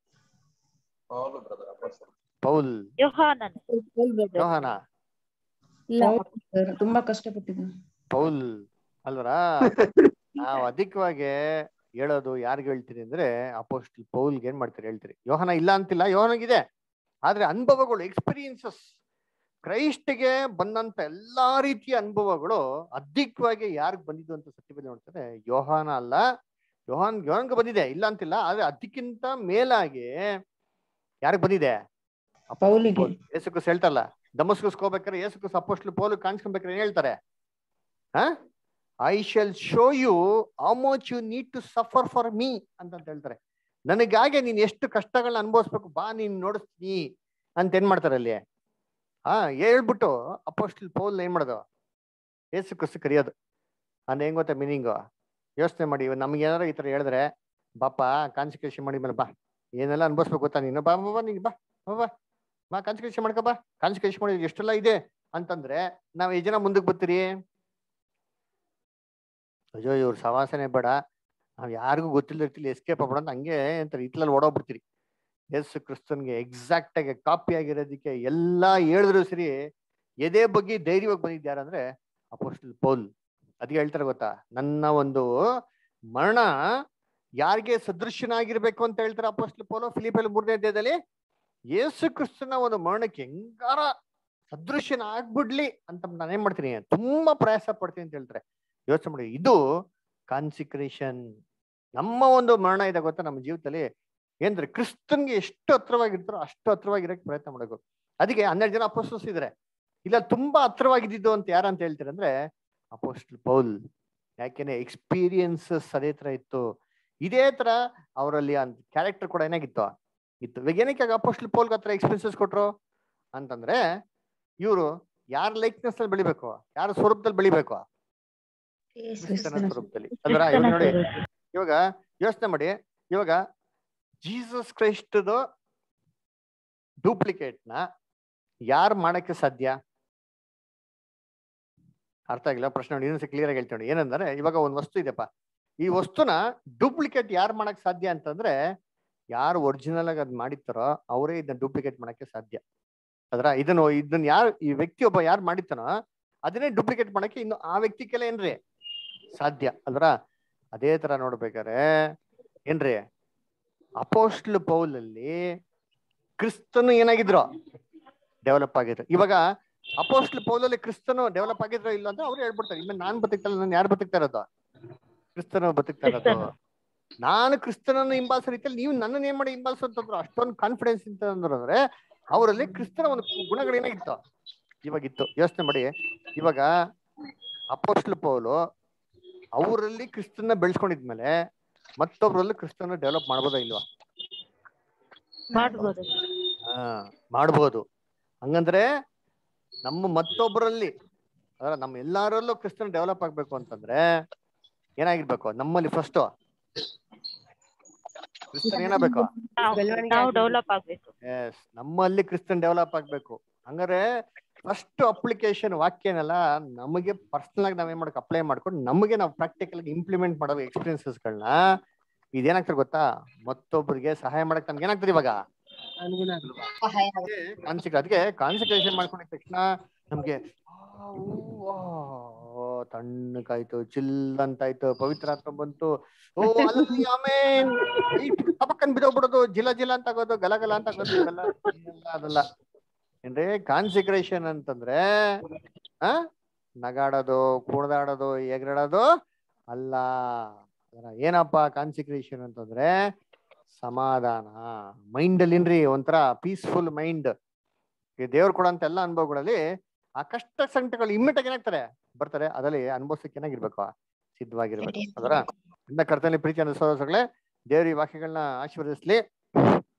ಪೌಲ್ ಯೋಹಾನನ್ ಯೋಹಾನ ಪೌಲ್ ತುಂಬಾ ಕಷ್ಟಪಟ್ಟಿದ್ದಾನೆ ಪೌಲ್ ಅಲ್ವರಾ ನಾವು ಅಧಿಕವಾಗಿ ಹೇಳೋದು ಯಾರಿಗೆ ಹೇಳ್ತೀರಿ ಅಂದ್ರೆ ಅಪೋಸ್ಟಲ್ ಪೌಲ್ಗೆ ಏನ್ ಮಾಡ್ತೀರಿ ಹೇಳ್ತೀರಿ ಯೋಹನ ಇಲ್ಲ ಅಂತಿಲ್ಲ ಯೋಹನಿಗಿದೆ ಆದ್ರೆ ಅನುಭವಗಳು ಎಕ್ಸ್ಪೀರಿಯನ್ಸಸ್ ಕ್ರೈಸ್ಟ್ಗೆ ಬಂದಂತ ಎಲ್ಲಾ ರೀತಿಯ ಅನುಭವಗಳು ಅಧಿಕವಾಗಿ ಯಾರಿಗೆ ಬಂದಿದ್ದು ಅಂತ ಸತ್ಯವೇದ ನೋಡ್ತಾರೆ ಯೋಹಾನ ಅಲ್ಲ ಯೋಹಾನ್ ಯೋಹನ್ಗೆ ಬಂದಿದೆ ಇಲ್ಲ ಅಂತಿಲ್ಲ ಆದ್ರೆ ಅದಕ್ಕಿಂತ ಮೇಲಾಗಿ ಯಾರಿಗೆ ಬಂದಿದೆ ಪೌಲಿಗೆ ಯೇಸುಕ್ರಿಸ್ ಹೇಳ್ತಾರಲ್ಲ ದಮಸ್ಕಸ್ ಹೋಗ್ಬೇಕಾದ್ರೆ ಯೇಸುಕ್ರಿಸ್ ಅಪೋಸ್ಟ್ಲು ಪೌಲ್ ಕಾಣಿಸ್ಕೊಬೇಕಾದ್ರೆ ಏನ್ ಹೇಳ್ತಾರೆ ಹ I shall show you how much you need to suffer for me ಅಂತ ಹೇಳ್ತಾರೆ ನನಗಾಗೆ ನೀನ್ ಎಷ್ಟು ಕಷ್ಟಗಳನ್ನ ಅನುಭವಿಸ್ಬೇಕು ಬಾ ನೀನ್ ನೋಡಿಸ್ತೀನಿ ಅಂತ ಏನ್ ಮಾಡ್ತಾರೆ ಅಲ್ಲಿ ಹಾ ಹೇಳ್ಬಿಟ್ಟು ಅಪೋಸ್ಟಲ್ ಪೌಲ್ ಏನ್ ಮಾಡೋದು ಏಸು ಕ್ರಿಸ್ತು ಕರೆಯೋದು ಅಂದ್ರೆ ಹೆಂಗ್ ಗೊತ್ತಾ ಮೀನಿಂಗು ಯೋಚನೆ ಮಾಡಿ ಇವಾಗ ನಮ್ಗೆ ಏನಾರ ಈ ತರ ಹೇಳಿದ್ರೆ ಬಾಪ ಕಾನ್ಸಿಕ್ರೇಷನ್ ಮಾಡಿ ಮೇಲೆ ಬಾ ಏನೆಲ್ಲ ಅನ್ಭವಿಸ್ಬೇಕು ಗೊತ್ತಾ ನೀನು ಬಾ ಬಾ ಬಾ ನೀನ್ ಬಾ ಬಾ ಬಾ ಬಾ ಕಾನ್ಸಿಕ್ರೇಷನ್ ಮಾಡ್ಕೊ ಬಾ ಕಾನ್ಸಿಕ್ರೇಷನ್ ಮಾಡಿ ಎಷ್ಟೆಲ್ಲ ಇದೆ ಅಂತಂದ್ರೆ ನಾವ್ ಎಷ್ಟು ಜನ ಮುಂದಕ್ಕೆ ಬರ್ತೀರಿ ಅಯ್ಯೋ ಇವ್ರ ಸವಾಸನೆ ಬೇಡ ನಾವ್ ಯಾರಿಗೂ ಗೊತ್ತಿಲ್ಲ ಎಸ್ಕೇಪ್ ಆಗ್ಬೇಡ ಅಂತ ಹಂಗೆ ಅಂತಾರೆ ಇತ್ಲಲ್ಲಿ ಓಡೋಗ್ಬಿಡ್ತೀರಿ ಯೇಸು ಕ್ರಿಸ್ತನ್ಗೆ ಎಕ್ಸಾಕ್ಟ್ ಆಗಿ ಕಾಪಿ ಆಗಿರೋದಕ್ಕೆ ಎಲ್ಲಾ ಹೇಳಿದ್ರು ಸರಿ ಎದೆ ಬಗ್ಗೆ ಧೈರ್ಯವಾಗಿ ಬಂದಿದ್ದು ಯಾರಂದ್ರೆ ಅಪೋಸ್ಟಲ್ ಪೌಲ್ ಅದಕ್ಕೆ ಹೇಳ್ತಾರೆ ಗೊತ್ತಾ ನನ್ನ ಒಂದು ಮರಣ ಯಾರಿಗೆ ಸದೃಶ್ಯನಾಗಿರ್ಬೇಕು ಅಂತ ಹೇಳ್ತಾರೆ ಅಪೋಸ್ಟಲ್ ಪೌಲು ಫಿಲಿಪಲ್ಲಿ ಮೂರನೇ ಅಧ್ಯಾಯದಲ್ಲಿ ಯೇಸು ಕ್ರಿಸ್ತನ ಒಂದು ಮರಣಕ್ಕೆ ಹೆಂಗಾರ ಸದೃಶ್ಯನ ಆಗ್ಬಿಡ್ಲಿ ಅಂತ ನಾನು ಏನ್ ಮಾಡ್ತೀನಿ ತುಂಬಾ ಪ್ರಯಾಸ ಪಡ್ತೀನಿ ಅಂತ ಹೇಳ್ತಾರೆ ಯೋಚನೆ ಮಾಡಿ ಇದು ಕಾನ್ಸಿಕ್ರೇಷನ್ ನಮ್ಮ ಒಂದು ಮರಣ ಇದೆ ಗೊತ್ತಾ ನಮ್ಮ ಜೀವಿತದಲ್ಲಿ ಏನ್ರಿ ಕ್ರಿಸ್ತನ್ಗೆ ಎಷ್ಟು ಹತ್ರವಾಗಿರ್ತಾರೋ ಅಷ್ಟು ಹತ್ರವಾಗಿರಕ್ಕೆ ಪ್ರಯತ್ನ ಮಾಡಬೇಕು ಅದಕ್ಕೆ ಹನ್ನೆರಡು ಜನ ಅಪೋಸ್ಟಲ್ಸ್ ಇದ್ರೆ ಇಲ್ಲ ತುಂಬಾ ಹತ್ರವಾಗಿದ್ದು ಅಂತ ಯಾರ ಅಂತ ಹೇಳ್ತಾರೆ ಅಂದ್ರೆ ಅಪೋಸ್ಟಲ್ ಪೌಲ್ ಯಾಕೆನೆ ಎಕ್ಸ್ಪೀರಿಯನ್ಸಸ್ ಅದೇ ತರ ಇತ್ತು ಇದೇ ತರ ಅವರಲ್ಲಿ ಕ್ಯಾರೆಕ್ಟರ್ ಕೂಡ ಏನಾಗಿತ್ತು ಇತ್ತು ಇವಾಗ ಏನಕ್ಕೆ ಅಪೋಸ್ಟಲ್ ಪೌಲ್ ಹತ್ರ ಎಕ್ಸ್ಪೀರಿಯನ್ಸಸ್ ಕೊಟ್ರು ಅಂತಂದ್ರೆ ಇವರು ಯಾರ ಲೈಕ್ನೆಸ್ ಅಲ್ಲಿ ಬೆಳಿಬೇಕು ಯಾರ ಸ್ವರೂಪದಲ್ಲಿ ಬೆಳಿಬೇಕು ಕ್ರಿಸ್ತನ ಸ್ವರೂಪದಲ್ಲಿ ಅಲ್ವರ ಇವಾಗ ನೋಡಿ ಇವಾಗ ಯೋಚನೆ ಮಾಡಿ ಇವಾಗ ಜೀಸಸ್ ಕ್ರೈಸ್ಟ್ದು ಡೂಪ್ಲಿಕೇಟ್ ನ ಯಾರು ಮಾಡಕ್ಕೆ ಸಾಧ್ಯ ಅರ್ಥ ಆಗಿಲ್ಲ ಪ್ರಶ್ನೆ ನೋಡಿ ಇನ್ನೊಂದ್ಸಲ ಕ್ಲಿಯರ್ ಆಗಿ ಹೇಳ್ತೀನಿ ನೋಡಿ ಏನಂದ್ರೆ ಇವಾಗ ಒಂದು ವಸ್ತು ಇದೆಪ್ಪ ಈ ವಸ್ತುನ ಡೂಪ್ಲಿಕೇಟ್ ಯಾರು ಮಾಡಕ್ ಸಾಧ್ಯ ಅಂತಂದ್ರೆ ಯಾರು ಒರಿಜಿನಲ್ ಆಗಿ ಅದ್ ಮಾಡಿರ್ತಾರೋ ಅವರೇ ಇದನ್ನ ಡೂಪ್ಲಿಕೇಟ್ ಮಾಡಕ್ಕೆ ಸಾಧ್ಯ ಅದ್ರ ಇದನ್ನು ಇದನ್ನ ಯಾರು ಈ ವ್ಯಕ್ತಿ ಒಬ್ಬ ಯಾರು ಮಾಡಿರ್ತಾನೋ ಅದನ್ನೇ ಡೂಪ್ಲಿಕೇಟ್ ಮಾಡಕ್ಕೆ ಇನ್ನು ಆ ವ್ಯಕ್ತಿ ಕೆಲ ಏನ್ರಿ ಸಾಧ್ಯ ಅಲ್ರ ಅದೇ ತರ ನೋಡ್ಬೇಕಾರೆ ಏನ್ರಿ ಅಪೋಸ್ಟ್ಲ್ ಪೌಲ್ ಅಲ್ಲಿ ಕ್ರಿಸ್ತನು ಏನಾಗಿದ್ರು ಡೆವಲಪ್ ಆಗಿದ್ರು ಇವಾಗ ಅಪೋಸ್ಟ್ಲ್ ಪೌಲಲ್ಲಿ ಕ್ರಿಸ್ತನು ಡೆವಲಪ್ ಆಗಿದ್ರು ಇಲ್ಲ ಅಂತ ಅವ್ರು ಹೇಳ್ಬಿಡ್ತಾರೆ ಇನ್ನು ನಾನ್ ಬದುಕ್ತಲ್ಲ ನಾನು ಯಾರು ಬದುಕ್ತಾ ಇರೋದು ಕ್ರಿಸ್ತನು ಬದುಕ್ತಾ ಇರೋದು ನಾನು ಕ್ರಿಸ್ತನನ್ನು ಹಿಂಬಾಲಿಸೋ ರೀತಿಯಲ್ಲಿ ನೀವು ನನ್ನನ್ನು ಏನ್ ಮಾಡಿ ಹಿಂಬಾಲಿಸೋ ಅಂತಂದ್ರು ಅಷ್ಟೊಂದು ಕಾನ್ಫಿಡೆನ್ಸ್ ಅಂತ ಅಂದ್ರು ಅಂದ್ರೆ ಅವರಲ್ಲಿ ಕ್ರಿಸ್ತನ ಒಂದು ಗುಣಗಳು ಏನಾಗಿತ್ತು ಇವಾಗಿತ್ತು ಯೋಚನೆ ಮಾಡಿ ಇವಾಗ ಅಪೋಸ್ಟ್ಲ್ ಪೌಲು ಅವರಲ್ಲಿ ಕ್ರಿಸ್ತನ ಬೆಳೆಸ್ಕೊಂಡಿದ್ಮೇಲೆ ಮತ್ತೊಬ್ರಲ್ಲಿ ಕ್ರಿಸ್ತನ ಡೆವಲಪ್ ಮಾಡ್ಬೋದಾ ಇಲ್ವಾ ಮಾಡ್ಬೋದು ಹಾ ಮಾಡ್ಬೋದು ಹಂಗಂದ್ರೆ ನಮ್ಮ ಮತ್ತೊಬ್ಬರಲ್ಲಿ ಅಂದ್ರೆ ನಮ್ಮ ಎಲ್ಲಾರಲ್ಲೂ ಕ್ರಿಸ್ತನ ಡೆವಲಪ್ ಆಗ್ಬೇಕು ಅಂತಂದ್ರೆ ಏನಾಗಿರ್ಬೇಕು ನಮ್ಮಲ್ಲಿ ಫಸ್ಟ್ ಕ್ರಿಸ್ತನ್ ಏನಾಗಬೇಕು ನಾವು- ನಾವು ಡೆವಲಪ್ ಆಗ್ಬೇಕು ಎಸ್ ನಮ್ಮಲ್ಲಿ ಕ್ರಿಸ್ತನ್ ಡೆವಲಪ್ ಆಗ್ಬೇಕು ಹಂಗಾರೆ ಫಸ್ಟ್ ಅಪ್ಲಿಕೇಶನ್ ವಾಕ್ಯನೆಲ್ಲ ನಮಗೆ ಪರ್ಸನಲ್ ಆಗಿ ನಾವೇನ್ ಮಾಡಕ್ ಅಪ್ಲೈ ಮಾಡ್ಕೊಂಡು ನಮಗೆ ನಾವು ಪ್ರಾಕ್ಟಿಕಲ್ ಆಗಿ ಇಂಪ್ಲಿಮೆಂಟ್ ಮಾಡೋ ಎಕ್ಸ್ಪೀರಿಯನ್ಸಸ್ಗಳನ್ನ ಇದೇನಾಗ್ತದೆ ಗೊತ್ತಾ ಮತ್ತೊಬ್ಬರಿಗೆ ಸಹಾಯ ಮಾಡಕ್ ನಮ್ಗೆ ಏನಾಗ್ತದೆ ಇವಾಗ ಸಹಾಯ ಆಗುತ್ತೆ. ಕಾನ್ಸಿಕ್ ಅದಕ್ಕೆ ಕಾನ್ಸಂಟ್ರೇಷನ್ ಮಾಡ್ಕೊಂಡಿದ ತಕ್ಷಣ ನಮ್ಗೆ ಆ, ಊ, ಆ, ಓ, ತಣ್ಣಗಾಯ್ತು ಚಿಲ್ ಅಂತಾಯ್ತು ಪವಿತ್ರ ಆತ್ಮ ಬಂತು ಓ ಅಲ್ಲಿ ಆಮೇನ್ ಹಬ್ಬಕ್ಕನ್ ಬಿದೋಗ್ಬಿಡೋದು ಜಿಲ ಜಿಲ ಅಂತ ಆಗೋದು ಗಲ ಗಲ ಅಂತ ಆಗೋದು ಇವೆಲ್ಲ ಇದೆಲ್ಲ ಅದಲ್ಲ ಏನ್ರಿ ಕಾನ್ಸಿಕ್ರೇಷನ್ ಅಂತಂದ್ರೆ ಆ ನಗಾಡೋದು ಕುಣಿದಾಡೋದು ಎಗರಾಡೋದು ಅಲ್ಲ ಅದರ ಏನಪ್ಪ ಕಾನ್ಸಿಕ್ರೇಷನ್ ಅಂತಂದ್ರೆ ಸಮಾಧಾನ ಮೈಂಡ್ ಅಲ್ಲಿ ಏನ್ರಿ ಒಂಥರ ಪೀಸ್ಫುಲ್ ಮೈಂಡ್ ಈ ದೇವ್ರು ಕೊಡೋಂತ ಎಲ್ಲ ಅನುಭವಗಳಲ್ಲಿ ಆ ಕಷ್ಟ ಸಂಕಟಗಳು ಇಮ್ಮಿಡಿಯೇಟ್ ಏನಾಗ್ತಾರೆ ಬರ್ತಾರೆ ಅದರಲ್ಲಿ ಅನುಭವಿಸಕ್ಕೆ ಏನಾಗಿರ್ಬೇಕು ಸಿದ್ಧವಾಗಿರ್ಬೇಕು ಅದರ ಇಂದ ಕರ್ತನಲ್ಲಿ ಪ್ರೀತಿ ಅನ್ನೋ ಸಹೋದರಗಳೇ ದೇವ್ರ ಈ ವಾಕ್ಯಗಳನ್ನ ಆಶೀರ್ವದಿಸ್ಲಿ